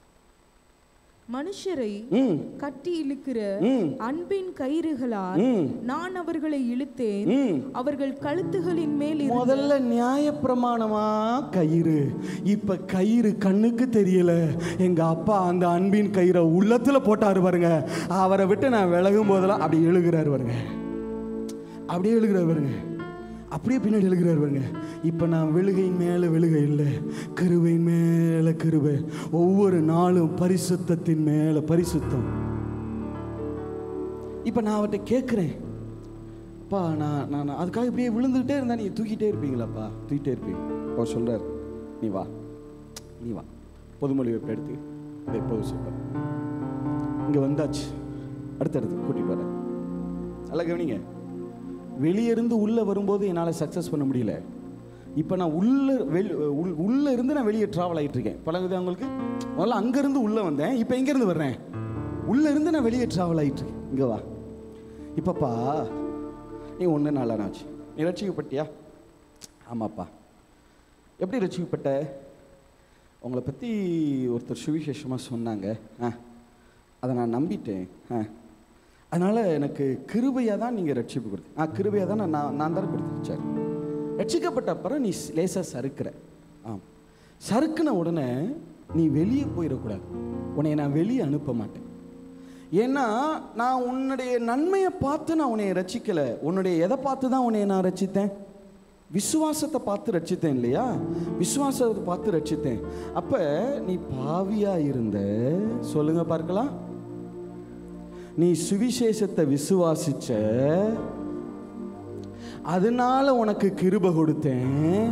மனுஷரை ம் கட்டி இழுக்கிற ம் அன்பின் கயிறுகளால் ம் நான் அவர்களை இழுத்தேன் ம் அவர்கள் கழுத்துகளின் மேல் இருந்த முதல்ல நியாயப்பிரமாணமா கயிறு இப்ப கயிறு கண்ணுக்கு தெரியல எங்க அப்பா அந்த அன்பின் கயிறை உள்ளத்துல போட்டாரு பாருங்க அவரை விட்டு நான் விலகும் போதெல்லாம் அப்படி எழுகிறாரு பாருங்க அப்படியே எழுகிறாரு பாருங்க அப்படியே பின்னாடி எழுகிறாரு பாருங்க இப்போ நான் விழுகையின் மேலே விழுகை இல்லை கிருபையின் மேலே கிருபை ஒவ்வொரு நாளும் பரிசுத்தத்தின் மேலே பரிசுத்தம் இப்போ நான் அவர்கிட்ட கேட்குறேன் அப்பா நான் நான் நான் அதுக்காக இப்படியே விழுந்துக்கிட்டே இருந்தா நீ தூக்கிட்டே இருப்பீங்களாப்பா தூக்கிட்டே இருப்பீங்க அவர் சொல்றார் நீ வா நீ வா பொதுமொழி வைப்பு எடுத்து இதை எப்போது சொல்றார் இங்கே வந்தாச்சு அடுத்தடுத்து கூட்டிட்டு வரேன் நல்லா கவனிங்க வெளியே இருந்து உள்ளே வரும்போது என்னால் சக்ஸஸ் பண்ண முடியல இப்போ நான் உள்ள வெளி உள் உள்ளே இருந்து நான் வெளியே ட்ராவல் ஆகிட்டு இருக்கேன் பழகுது உங்களுக்கு முதல்ல அங்கேருந்து உள்ளே வந்தேன் இப்போ எங்கேருந்து வர்றேன் உள்ளே இருந்து நான் வெளியே ட்ராவல் ஆகிட்டு இருக்கேன் இங்கே வா இப்பப்பா நீ ஒன்று நாளானாச்சு நீ ரட்சிக்கப்பட்டியா ஆமாப்பா எப்படி ரட்சிக்கப்பட்ட உங்களை பற்றி ஒருத்தர் சுவிசேஷமாக சொன்னாங்க ஆ அதை நான் நம்பிட்டேன் ஆ அதனால் எனக்கு கிருபையாக தான் நீங்கள் ரட்சிப்பு கொடுத்து ஆ கிருபையாக தான் நான் நான் தான் கொடுத்தேன் சரி ரட்சிக்கப்பட்ட அப்புறம் நீ லேசாக சறுக்கிற ஆ சறுக்குன உடனே நீ வெளியே போயிடக்கூடாது உன்னை நான் வெளியே அனுப்ப மாட்டேன் ஏன்னா நான் உன்னுடைய நன்மையை பார்த்து நான் உன்னை ரட்சிக்கலை உன்னுடைய எதை பார்த்து தான் உன்னை நான் ரட்சித்தேன் விசுவாசத்தை பார்த்து ரட்சித்தேன் இல்லையா விசுவாசத்தை பார்த்து ரட்சித்தேன் அப்ப நீ பாவியா இருந்த சொல்லுங்க பார்க்கலாம் நீ சுவிசேஷத்தை விசுவாசிச்ச அதனால உனக்கு கிருப கொடுத்தேன்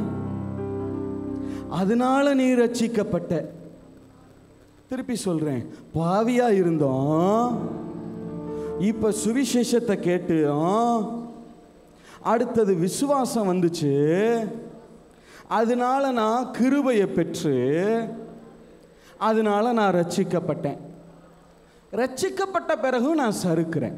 அதனால நீ ரட்சிக்கப்பட்ட திருப்பி சொல்றேன் பாவியா இருந்தோம் இப்ப சுவிசேஷத்தை கேட்டோம் அடுத்தது விசுவாசம் வந்துச்சு அதனால நான் கிருபையை பெற்று அதனால நான் ரட்சிக்கப்பட்டேன் ரட்சிக்கப்பட்ட பிறகு நான் சறுக்கிறேன்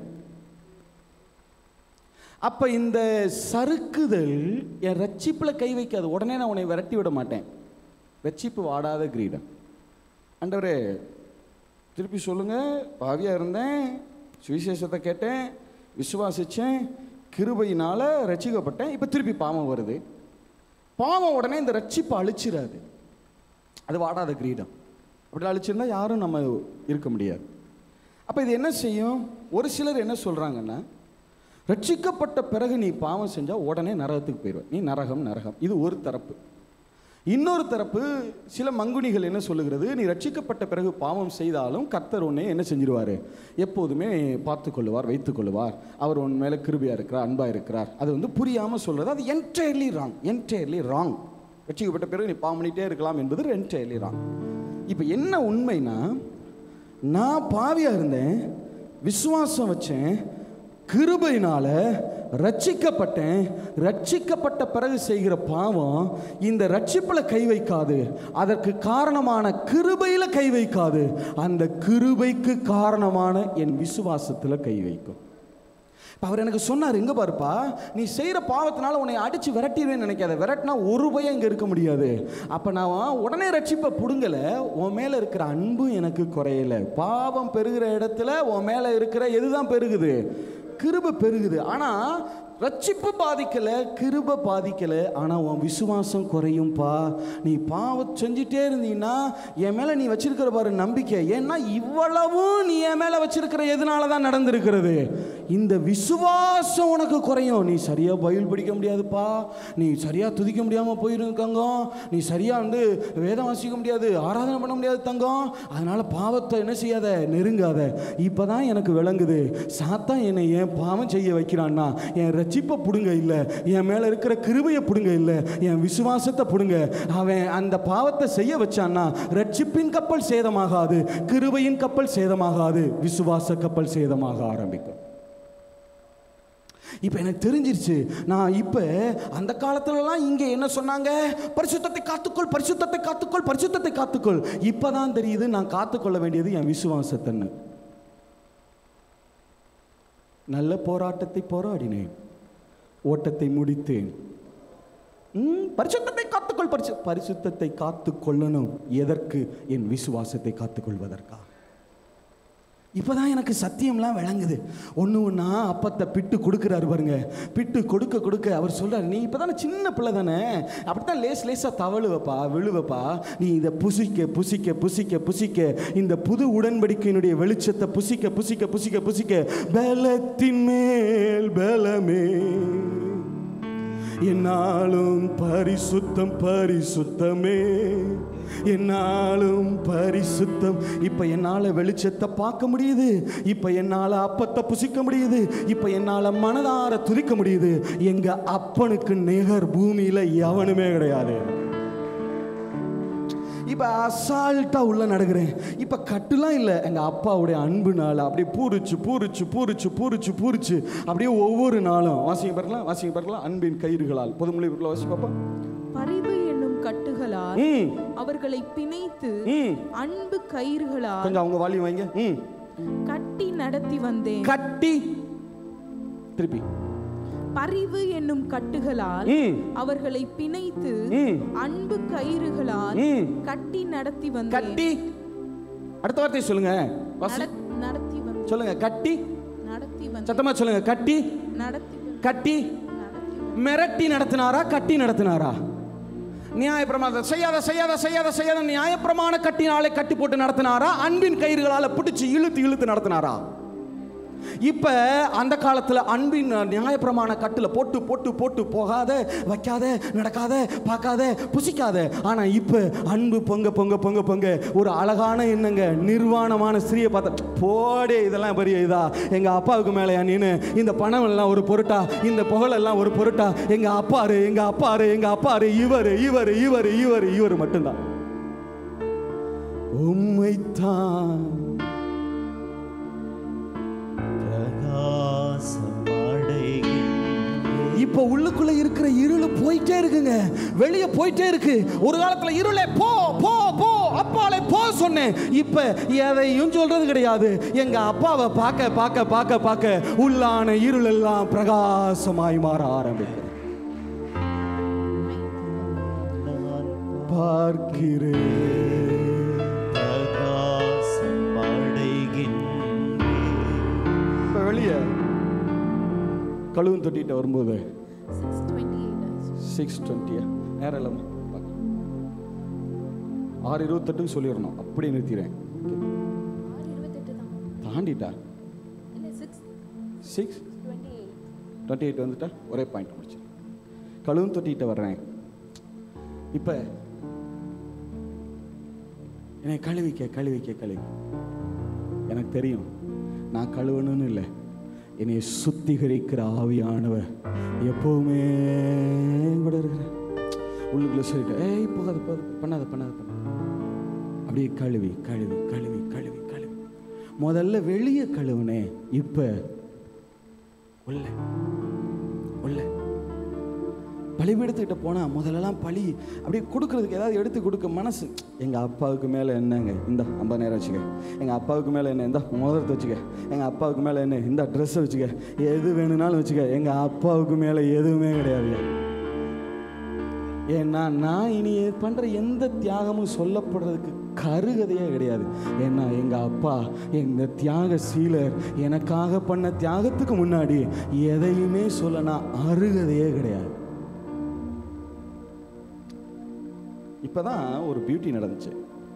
அப்ப இந்த சறுக்குதல் என் ரட்சிப்புல கை வைக்காது உடனே நான் உன்னை விரட்டி விட மாட்டேன் ரட்சிப்பு வாடாத கிரீடம் ஆண்டவரே திருப்பி சொல்லுங்க பாவியா இருந்தேன் சுவிசேஷத்தை கேட்டேன் விசுவாசிச்சேன் கிருபையினால ரட்சிக்கப்பட்டேன் இப்போ திருப்பி பாவம் வருது பாவம் உடனே இந்த ரட்சிப்பை அழிச்சிடாது அது வாடாத கிரீடம் அப்படி அழிச்சிருந்தா யாரும் நம்ம இருக்க முடியாது அப்போ இது என்ன செய்யும் ஒரு சிலர் என்ன சொல்கிறாங்கன்னா ரட்சிக்கப்பட்ட பிறகு நீ பாவம் செஞ்சால் உடனே நரகத்துக்கு போயிடுவ நீ நரகம் நரகம் இது ஒரு தரப்பு இன்னொரு தரப்பு சில மங்குனிகள் என்ன சொல்லுகிறது நீ ரட்சிக்கப்பட்ட பிறகு பாவம் செய்தாலும் கர்த்தர் உன்னை என்ன செஞ்சிருவார் எப்போதுமே பார்த்து கொள்ளுவார் வைத்துக் கொள்ளுவார் அவர் உன் மேலே கிருபியாக இருக்கிறார் அன்பாக இருக்கிறார் அது வந்து புரியாமல் சொல்கிறது அது என்டையர்லி ராங் என்டையர்லி ராங் ரட்சிக்கப்பட்ட பிறகு நீ பாவம் பண்ணிகிட்டே இருக்கலாம் என்பது என்டையர்லி ராங் இப்போ என்ன உண்மைனா நான் பாவியாக இருந்தேன் விசுவாசம் வச்சேன் கிருபையினால ரட்சிக்கப்பட்டேன் ரட்சிக்கப்பட்ட பிறகு செய்கிற பாவம் இந்த ரட்சிப்பில் கை வைக்காது அதற்கு காரணமான கிருபையில் கை வைக்காது அந்த கிருபைக்கு காரணமான என் விசுவாசத்தில் கை வைக்கும் இப்போ அவர் எனக்கு சொன்னார் எங்கே பாருப்பா நீ செய்கிற பாவத்தினால உன்னை அடித்து விரட்டிடுவேன்னு நினைக்காத விரட்டினா ஒரு பயம் இங்கே இருக்க முடியாது அப்போ நான் உடனே ரட்சிப்பை பிடுங்கலை உன் மேலே இருக்கிற அன்பும் எனக்கு குறையலை பாவம் பெருகிற இடத்துல உன் மேலே இருக்கிற எதுதான் பெருகுது கிருபை பெருகுது ஆனால் ரட்சிப்பு பாதிக்கலை கிருபை பாதிக்கலை ஆனால் உன் விசுவாசம் குறையும்பா நீ பாவம் செஞ்சுட்டே இருந்தீங்கன்னா என் மேலே நீ வச்சிருக்கிற பாரு நம்பிக்கை ஏன்னா இவ்வளவும் நீ என் மேலே வச்சிருக்கிற எதனால தான் நடந்திருக்கிறது இந்த விசுவாசம் உனக்கு குறையும் நீ சரியாக பயில் படிக்க முடியாதுப்பா நீ சரியாக துதிக்க முடியாமல் போயிருக்காங்க நீ சரியாக வந்து வேதம் வாசிக்க முடியாது ஆராதனை பண்ண முடியாது தங்கம் அதனால் பாவத்தை என்ன செய்யாத நெருங்காத இப்போ தான் எனக்கு விளங்குது சாத்தான் என்னை ஏன் பாவம் செய்ய வைக்கிறான்னா என் ரட்சிப்பை பிடுங்க இல்லை என் மேலே இருக்கிற கிருபையை பிடுங்க இல்லை என் விசுவாசத்தை பிடுங்க அவன் அந்த பாவத்தை செய்ய வச்சான்னா ரட்சிப்பின் கப்பல் சேதமாகாது கிருபையின் கப்பல் சேதமாகாது விசுவாச கப்பல் சேதமாக ஆரம்பிக்கும் இப்போ எனக்கு தெரிஞ்சிருச்சு நான் இப்போ அந்த காலத்துலலாம் இங்கே என்ன சொன்னாங்க பரிசுத்தத்தை காத்துக்கொள் பரிசுத்தத்தை காத்துக்கொள் பரிசுத்தத்தை காத்துக்கொள் இப்போ தான் தெரியுது நான் காத்துக்கொள்ள வேண்டியது என் விசுவாசத்தன்னு நல்ல போராட்டத்தை போராடினேன் ஓட்டத்தை முடித்தேன் ம், பரிசுத்தத்தை காத்துக்கொள் பரிசு பரிசுத்தத்தை காத்துக்கொள்ளணும் எதற்கு என் விசுவாசத்தை காத்துக்கொள்வதற்கா இப்போதான் எனக்கு சத்தியம்லாம் விளங்குது ஒன்று ஒன்றா அப்பத்தை பிட்டு கொடுக்குறாரு பாருங்க பிட்டு கொடுக்க கொடுக்க அவர் சொல்றாரு நீ இப்போ தானே சின்ன பிள்ளை தானே அப்படித்தான் லேஸ் லேசாக தவழுவப்பா விழுவப்பா நீ இதை புசிக்க புசிக்க புசிக்க புசிக்க இந்த புது உடன்படிக்கையினுடைய வெளிச்சத்தை புசிக்க புசிக்க புசிக்க புசிக்க பலத்தின் மேல் பலமே என்னாலும் பரிசுத்தம் பரிசுத்தமே என்னாலும் பரிசுத்தம் இப்ப என்னால வெளிச்சத்தை பார்க்க முடியுது இப்ப என்னால அப்பத்தை புசிக்க முடியுது இப்ப என்னால மனதார துதிக்க முடியுது எங்க அப்பனுக்கு நிகர் பூமியில எவனுமே கிடையாது இப்போ அசால்ட்டாக உள்ள நடக்கிறேன் இப்போ கட்டுலாம் இல்லை எங்கள் அப்பாவுடைய அன்புனால அப்படியே பூரிச்சு பூரிச்சு பூரிச்சு பூரிச்சு பூரிச்சு அப்படியே ஒவ்வொரு நாளும் வாசிங்க பார்க்கலாம் வாசிங்க பார்க்கலாம் அன்பின் கயிறுகளால் பொதுமொழி வாசி பாப்பா பரிவு என்னும் கட்டுகளால் ம் அவர்களை பிணைத்து ம் அன்பு கயிறுகளால் கொஞ்சம் அவங்க வாலி வைங்க ம் கட்டி நடத்தி வந்தேன் கட்டி திருப்பி பரிவு என்னும் கட்டுகளால் ம் அவர்களை பிணைத்து ம் அன்பு கயிறுகளால் ம் கட்டி நடத்தி வந்தேன் கட்டி அடுத்த வார்த்தை சொல்லுங்க வாசி நட- நடத்தி வந்தேன் சொல்லுங்க கட்டி நடத்தி வந்தேன் சத்தமா சொல்லுங்க கட்டி நடத்தி வந்தேன். கட்டி நடத்தி வந்தேன். மிரட்டி நடத்தினாரா கட்டி நடத்தினாரா நியாயப்பிரமாண செய்யாத செய்யாத செய்யாத செய்யாத நியாயப்பிரமாண கட்டினாலே கட்டி போட்டு நடத்தினாரா அன்பின் கயிறுகளால பிடிச்சு இழுத்து இழுத்து நடத்தினாரா இப்ப அந்த காலத்துல அன்பின் நியாயப்பிரமாண கட்டுல போட்டு போட்டு போட்டு போகாத வைக்காத நடக்காத பார்க்காத புசிக்காத ஆனா இப்ப அன்பு பொங்க பொங்க பொங்க பொங்க ஒரு அழகான எண்ணங்க நிர்வாணமான ஸ்திரியை பார்த்த போடே இதெல்லாம் பெரிய இதா எங்க அப்பாவுக்கு மேலையா நீனு இந்த பணம் எல்லாம் ஒரு பொருட்டா இந்த புகழ் எல்லாம் ஒரு பொருட்டா எங்க அப்பாரு எங்க அப்பாரு எங்க அப்பாரு இவரு இவரு இவரு இவரு இவரு மட்டும்தான் உம்மைத்தான் பிரகாசம் அடைகின்றேன் இப்ப உள்ளுக்குள்ள இருக்கிற இருள் போயிட்டே இருக்குங்க வெளியே போயிட்டே இருக்கு ஒரு காலத்துல இருளே போ போ போ அப்பாலே போ சொன்னேன் இப்ப எதையும் சொல்றது கிடையாது எங்க அப்பாவை பார்க்க பார்க்க பார்க்க பார்க்க உள்ளான இருள் எல்லாம் பிரகாசமாய் மாற ஆரம்பிக்கும் நான் பார்க்கிறேன் பிரகாசம் அடைகின்றேன் இப்ப வெளியே கழுவும் தொட்டிட்டு வரும்போது 628 சிக்ஸ் டுவெண்ட்டியா நேரம் இல்லாம பார்க்கலாம். ஆறு இருபத்தெட்டுக்கு சொல்லிடணும் அப்படியே நிறுத்திடுறேன் தாண்டிட்டா சிக்ஸ் டுவெண்ட்டி எயிட் வந்துட்டா ஒரே பாயிண்ட் முடிச்சு கழுவும் தொட்டிகிட்ட வர்றேன் இப்போ என்னை கழுவிக்க கழுவிக்க கழுவி எனக்கு தெரியும் நான் கழுவணும்னு இல்லை என்னை சுத்திகரிக்கிற ஆவியானவர் எப்பவுமே என் கூட இருக்கிற உள்ளுக்குள்ள சொல்லிட்டு ஏய் போகாது போகாது பண்ணாத பண்ணாத பண்ணாத அப்படியே கழுவி கழுவி கழுவி கழுவி கழுவி முதல்ல வெளியே கழுவுனேன் இப்போ உள்ள உள்ள பலிபீடத்துக்கிட்ட போனால் முதல்லலாம் பழி அப்படியே கொடுக்கறதுக்கு ஏதாவது எடுத்து கொடுக்க மனசு எங்கள் அப்பாவுக்கு மேலே என்னங்க இந்த ஐம்பது நேரம் வச்சுக்க எங்கள் அப்பாவுக்கு மேலே என்ன இந்த மோதிரத்தை வச்சுக்க எங்கள் அப்பாவுக்கு மேலே என்ன இந்த ட்ரெஸ்ஸை வச்சுக்க எது வேணும்னாலும் வச்சுக்க எங்கள் அப்பாவுக்கு மேலே எதுவுமே கிடையாது ஏன்னா நான் இனி பண்ணுற எந்த தியாகமும் சொல்லப்படுறதுக்கு கருகதையே கிடையாது ஏன்னா எங்கள் அப்பா இந்த தியாக சீலர் எனக்காக பண்ண தியாகத்துக்கு முன்னாடி எதையுமே சொல்ல நான் அருகதையே கிடையாது இப்போதான் ஒரு பியூட்டி நடந்துச்சு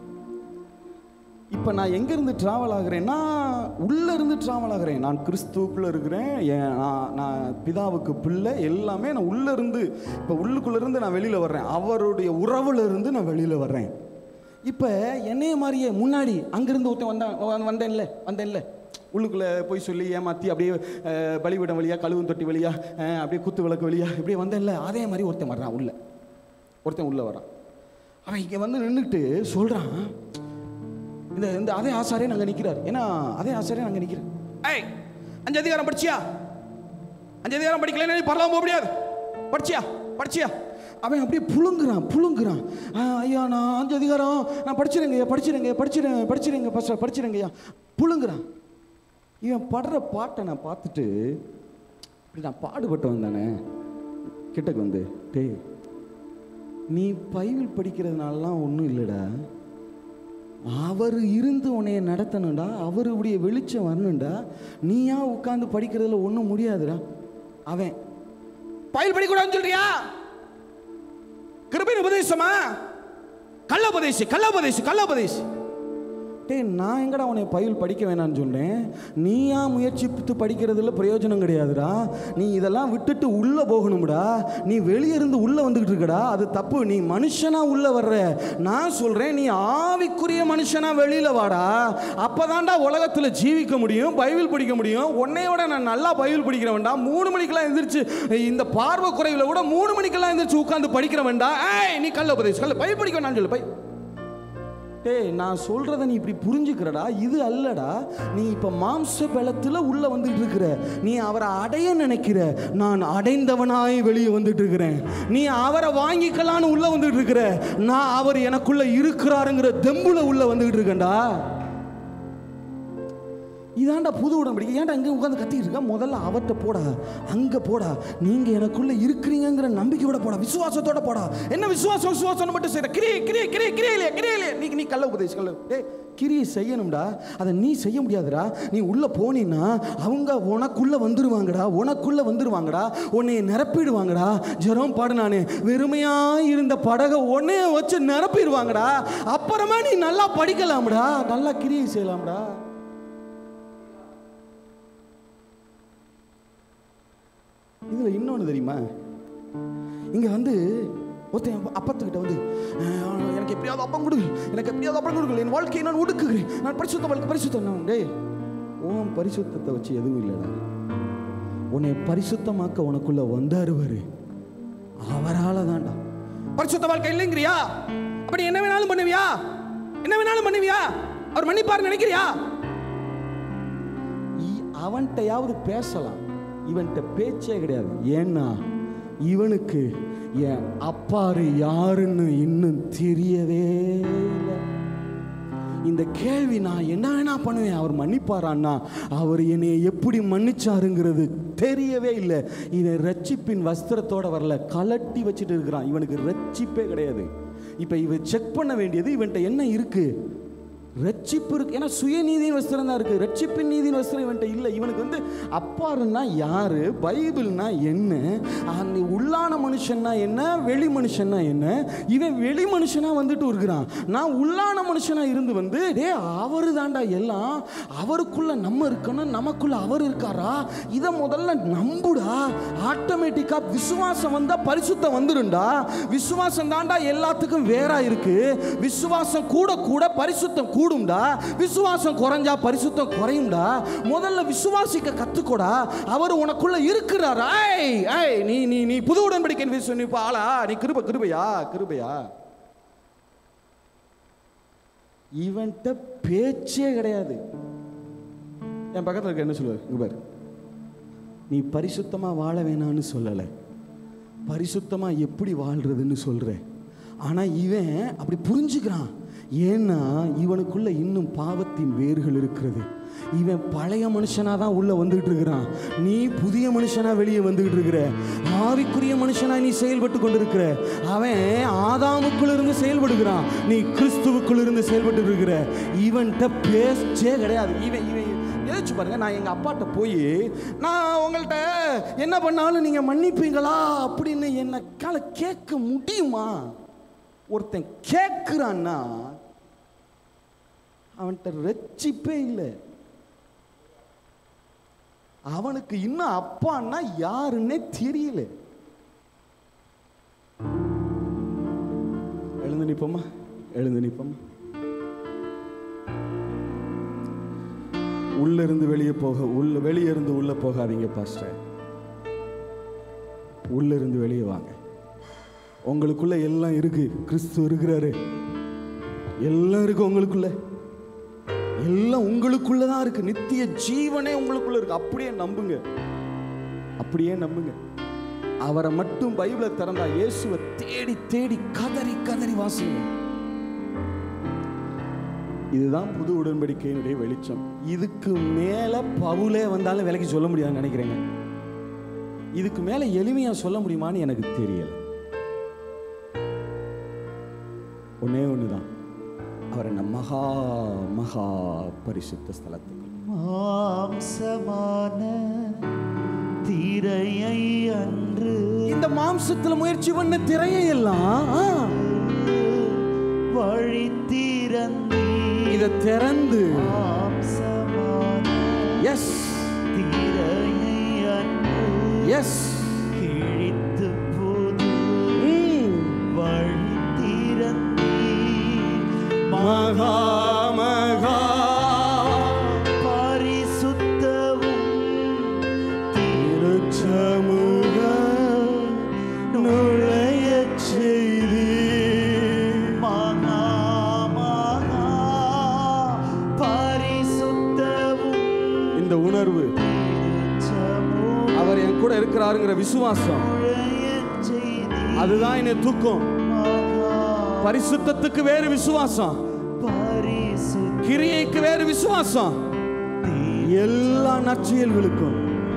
இப்போ நான் எங்கேருந்து ட்ராவல் ஆகுறேன்னா உள்ளே இருந்து ட்ராவல் ஆகுறேன் நான் கிறிஸ்துவுக்குள்ளே இருக்கிறேன் என் நான் நான் பிதாவுக்கு பிள்ளை எல்லாமே நான் உள்ளே இருந்து இப்போ உள்ளுக்குள்ளே இருந்து நான் வெளியில் வர்றேன் அவருடைய உறவுல இருந்து நான் வெளியில் வர்றேன் இப்போ என்னைய மாதிரியே முன்னாடி அங்கேருந்து ஒருத்தன் வந்தான் வ- வந்தேன்ல வந்தேன்ல உள்ளுக்குள்ளே போய் சொல்லி ஏமாற்றி அப்படியே அஹ், பலிபீடம் வழியா கழுவும் தொட்டி வழியா அஹ், அப்படியே குத்து விளக்கு வழியா இப்படியே வந்தேன்ல அதே மாதிரி ஒருத்தன் வர்றான் உள்ள ஒருத்தன் உள்ளே வரான் அவன் இங்கே வந்து நின்றுட்டு சொல்கிறான் இந்த இந்த அதே ஆசாரியே நாங்கள் நிற்கிறார் ஏன்னா அதே ஆசாரியே நாங்கள் நிற்கிறேன் ஏய் அஞ்சு அதிகாரம் படிச்சியா அஞ்சு அதிகாரம் படிக்கலைன்னா நீ பரலாம் போக முடியாது படிச்சியா படிச்சியா அவன் அப்படியே புழுங்குறான் புழுங்குறான் ஆ, ஐயா நான் அஞ்சு அதிகாரம் நான் படிச்சிருங்கய்யா படிச்சிருங்க படிச்சிருங்க படிச்சிருங்க பஸ்ட் படிச்சிருங்கய்யா புழுங்குறான் இவன் படுற பாட்டை நான் பார்த்துட்டு இப்படி நான் பாடுபட்டவன் தானே கிட்டக்கு வந்து டேய் நீ பைபிள் படிக்கிறதுனாலலாம் ஒன்றும் இல்லைடா அவர் இருந்து உன்னைய நடத்தணும்டா அவருடைய வெளிச்சம் வரணும்டா நீயா உட்காந்து படிக்கிறதுல ஒன்றும் முடியாதுடா அவன் பயில் படிக்கூடாதுன்னு சொல்றியா கிருபின் உபதேசமா கள்ள உபதேசி கள்ள உபதேசி கள்ள உபதேசி டேய் நான் எங்கடா உன்னை பயில் படிக்க வேணாம்னு சொன்னேன் நீயா முயற்சித்து படிக்கிறதுல பிரயோஜனம் கிடையாதுடா நீ இதெல்லாம் விட்டுட்டு உள்ளே போகணும்டா நீ வெளியே இருந்து உள்ளே வந்துக்கிட்டு இருக்கடா அது தப்பு நீ மனுஷனா உள்ளே வர்ற நான் சொல்கிறேன் நீ ஆவிக்குரிய மனுஷனா வெளியில் வாடா அப்போதான்டா உலகத்தில் ஜீவிக்க முடியும் பைபிள் படிக்க முடியும் உன்னையோட நான் நல்லா பைபிள் படிக்கிறவன்டா மூணு மணிக்கெல்லாம் எந்திரிச்சு இந்த பார்வை குறைவில் கூட மூணு மணிக்கெல்லாம் எந்திரிச்சு உட்காந்து படிக்கிறவன்டா ஏய் நீ கல்ல உபதேசம் கல்ல பைபிள் படிக்க வேணாம்னு சொல்லு பை டேய் நான் சொல்றத நீ இப்படி புரிஞ்சுக்கிறடா இது அல்லடா நீ இப்ப மாம்ச பலத்துல உள்ள வந்துட்டு இருக்கிற நீ அவரை அடைய நினைக்கிற நான் அடைந்தவனாய் வெளியே வந்துட்டு இருக்கிறேன் நீ அவரை வாங்கிக்கலான்னு உள்ள வந்துட்டு இருக்கிற நான் அவர் எனக்குள்ள இருக்கிறாருங்கிற தெம்புல உள்ள வந்துகிட்டு இருக்கேன்டா இதாண்டா புது உடன்படிக்கை ஏன்டா இங்கே உட்காந்து கத்திட்டு இருக்க முதல்ல அவர்கிட்ட போடா அங்கே போடா நீங்கள் எனக்குள்ள இருக்கிறீங்கங்கிற நம்பிக்கையோட போடா விசுவாசத்தோட போடா என்ன விசுவாசம் விசுவாசம் மட்டும் செய்யற கிரி கிரி கிரி கிரியே இல்லையா கிரியே இல்லையா நீ நீ கள்ள உபதேசி கள்ள டேய் கிரியை செய்யணும்டா அதை நீ செய்ய முடியாதுடா நீ உள்ளே போனீன்னா அவங்க உனக்குள்ளே வந்துருவாங்கடா உனக்குள்ளே வந்துருவாங்கடா உன்னைய நிரப்பிடுவாங்கடா ஜெரம் பாடு நானே வெறுமையாக இருந்த படகை உன்னைய வச்சு நிரப்பிடுவாங்கடா அப்புறமா நீ நல்லா படிக்கலாம்டா நல்லா கிரியை செய்யலாம்டா இதில் இன்னொன்று தெரியுமா இங்கே வந்து ஒருத்தன் அப்பத்துக்கிட்ட வந்து "அஹ், எனக்கு எப்படியாவது அப்பம் கொடு எனக்கு எப்படியாவது அப்பம் கொடுக்கல என் வாழ்க்கையை நான் ஒடுக்குகிறேன் நான் பரிசுத்த வாழ்க்கை பரிசுத்தம் டேய் உன் பரிசுத்தத்தை வச்சு எதுவும் இல்லைடா உன்னை பரிசுத்தமாக்க உனக்குள்ள வந்தாருவாரு அவரால் தான்டா பரிசுத்த வாழ்க்கை இல்லைங்கிறியா அப்படி என்ன வேணாலும் பண்ணுவியா என்ன வேணாலும் பண்ணுவியா அவர் மன்னிப்பார் நினைக்கிறியா இ- அவன்கிட்டயாவது பேசலாம் இவன்கிட்ட பேச்சே கிடையாது ஏன்னா இவனுக்கு என் அப்பாரு யாருன்னு இன்னும் தெரியவே இல்லை இந்த கேள்வி நான் என்ன வேணா பண்ணுவேன் அவர் மன்னிப்பாரான்னா அவர் என்னை எப்படி மன்னிச்சாருங்கிறது தெரியவே இல்லை இவன் ரட்சிப்பின் வஸ்திரத்தோட வரல கலட்டி வச்சுட்டு இருக்கிறான் இவனுக்கு ரட்சிப்பே கிடையாது இப்போ இவன் செக் பண்ண வேண்டியது இவன்கிட்ட என்ன இருக்கு ரட்சிப்பு இருக்கு ஏன்னா சுயநீதியின் வஸ்திரம் தான் இருக்கு ரட்சிப்பின் நீதியின் வஸ்திரம் இவன்ட்ட இல்லை இவனுக்கு வந்து அப்பாருன்னா யாரு பைபிள்னா என்ன அந்த உள்ளான மனுஷன்னா என்ன வெளி மனுஷன்னா என்ன இவன் வெளி மனுஷனா வந்துட்டு இருக்கிறான் நான் உள்ளான மனுஷனா இருந்து வந்து டே அவரு தாண்டா எல்லாம் அவருக்குள்ள நம்ம இருக்கணும் நமக்குள்ள அவர் இருக்காரா இதை முதல்ல நம்புடா ஆட்டோமேட்டிக்கா விசுவாசம் வந்தா பரிசுத்தம் வந்துருண்டா விசுவாசம் தாண்டா எல்லாத்துக்கும் வேறா இருக்கு விசுவாசம் கூட கூட பரிசுத்தம் கூடும்டா விசுவாசம் குறைஞ்சா பரிசுத்தம் குறையும்டா முதல்ல விசுவாசிக்க கத்துக்கோடா அவர் உனக்குள்ள இருக்கிறார் ஐய் ஐய் நீ நீ நீ புது உடன்படிக்கை விசு- நீ இப்ப ஆளா நீ கிருப கிருபையா கிருபையா இவன்கிட்ட பேச்சே கிடையாது என் பக்கத்தில் இருக்க என்ன சொல்லுவார் இங்க பாரு நீ பரிசுத்தமாக வாழ வேணாம்னு சொல்லலை பரிசுத்தமாக எப்படி வாழ்றதுன்னு சொல்கிறேன் ஆனால் இவன் அப்படி புரிஞ்சுக்கிறான் ஏன்னா இவனுக்குள்ள இன்னும் பாவத்தின் வேர்கள் இருக்கிறது இவன் பழைய மனுஷனா தான் உள்ள வந்துகிட்டு இருக்கிறான் நீ புதிய மனுஷனா வெளியே வந்துகிட்டு இருக்கிற ஆவிக்குரிய மனுஷனா நீ செயல்பட்டு கொண்டிருக்கிற அவன் ஆதாமுக்குள்ள இருந்து செயல்படுகிறான் நீ கிறிஸ்துவுக்குள்ள இருந்து செயல்பட்டு இருக்கிற இவன்கிட்ட பேச்சே கிடையாது இவன் இவன் யோசிச்சு பாருங்க நான் எங்க அப்பாட்ட போய் நான் உங்கள்கிட்ட என்ன பண்ணாலும் நீங்க மன்னிப்பீங்களா அப்படின்னு என்ன கால கேட்க முடியுமா ஒருத்தன் கேட்கிறான்னா அவன்கிட்ட ரட்சிப்பே இல்லை அவனுக்கு இன்னும் அப்பான்னா யாருன்னே தெரியல எழுந்து நிப்போமா எழுந்து நிப்போமா உள்ள இருந்து வெளியே போக உள்ள வெளியே இருந்து உள்ள போகாதீங்க பாஸ்டர் உள்ள இருந்து வெளியே வாங்க உங்களுக்குள்ள எல்லாம் இருக்கு கிறிஸ்து இருக்கிறாரு எல்லாம் இருக்கு உங்களுக்குள்ள எல்லாம் உங்களுக்குள்ள தான் இருக்கு நித்திய ஜீவனே உங்களுக்குள்ள இருக்கு அப்படியே நம்புங்க அப்படியே நம்புங்க அவரை மட்டும் பைபிளை திறந்தா இயேசுவை தேடி தேடி கதறி கதறி வாசிங்க இதுதான் புது உடன்படிக்கையினுடைய வெளிச்சம் இதுக்கு மேல பவுலே வந்தாலும் விலைக்கு சொல்ல முடியாதுன்னு நினைக்கிறேங்க இதுக்கு மேல எளிமையா சொல்ல முடியுமான்னு எனக்கு தெரியல ஒன்னே ஒண்ணுதான் அவர் என்ன மகா மகா பரிசுத்த ஸ்தலத்துக்கு மாம்சமான திரையை அன்று இந்த மாம்சத்துல முயற்சி பண்ண திரையெல்லாம் ஆ, வழி திறந்தி இதை திறந்து மாம்சமான எஸ் திரையை அன்று எஸ் கிழித்து புது வழி திறந்தி மகா மகா பரிசுத்தவும் திருச்சமூக நுழையச் செய்தி மகா மகா பரிசுத்தவும் இந்த உணர்வு திருச்சமூக அவர் என் கூட இருக்கிறாருங்கிற விசுவாசம் நுழையச் செய்தி அதுதான் என்னை தூக்கும் மகா பரிசுத்தத்துக்கு வேறு விசுவாசம் பரிசுத்த கிரியைக்கு வேறு விசுவாசம் எல்லா நற்செயல்களுக்கும்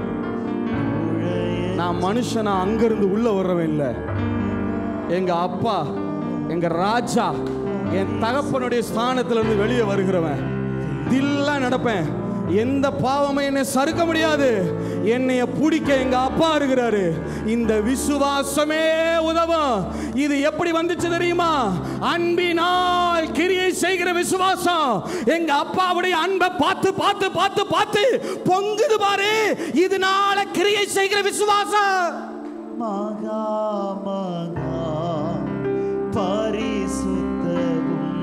நான் மனுஷனா அங்கிருந்து உள்ள வர்றவன் இல்லை எங்க அப்பா எங்க ராஜா என் தகப்பனுடைய ஸ்தானத்துல இருந்து வெளியே வருகிறவன் தில்லா நடப்பேன் எந்த பாவமே என்னை சறுக்க முடியாது என்னைய பிடிக்க எங்க அப்பா இருக்கிறாரு இந்த விசுவாசமே உதவும் இது எப்படி வந்துச்சு தெரியுமா அன்பினால் கிரியை செய்கிற விசுவாசம் எங்க அப்பாவுடைய அன்பை பார்த்து பார்த்து பார்த்து பார்த்து பொங்குது பாரு இதனால கிரியை செய்கிற விசுவாசம் மகா மகா பரிசுத்தவும்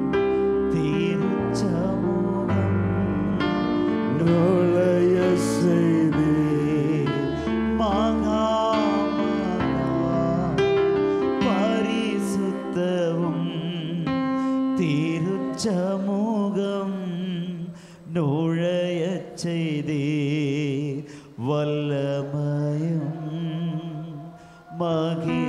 திருச்சமூகம் நுழைய செய்தே மகா மகா பரிசுத்தவும் திருச்சமூகம் நுழையச் செய்தே வல்லமயம் மகி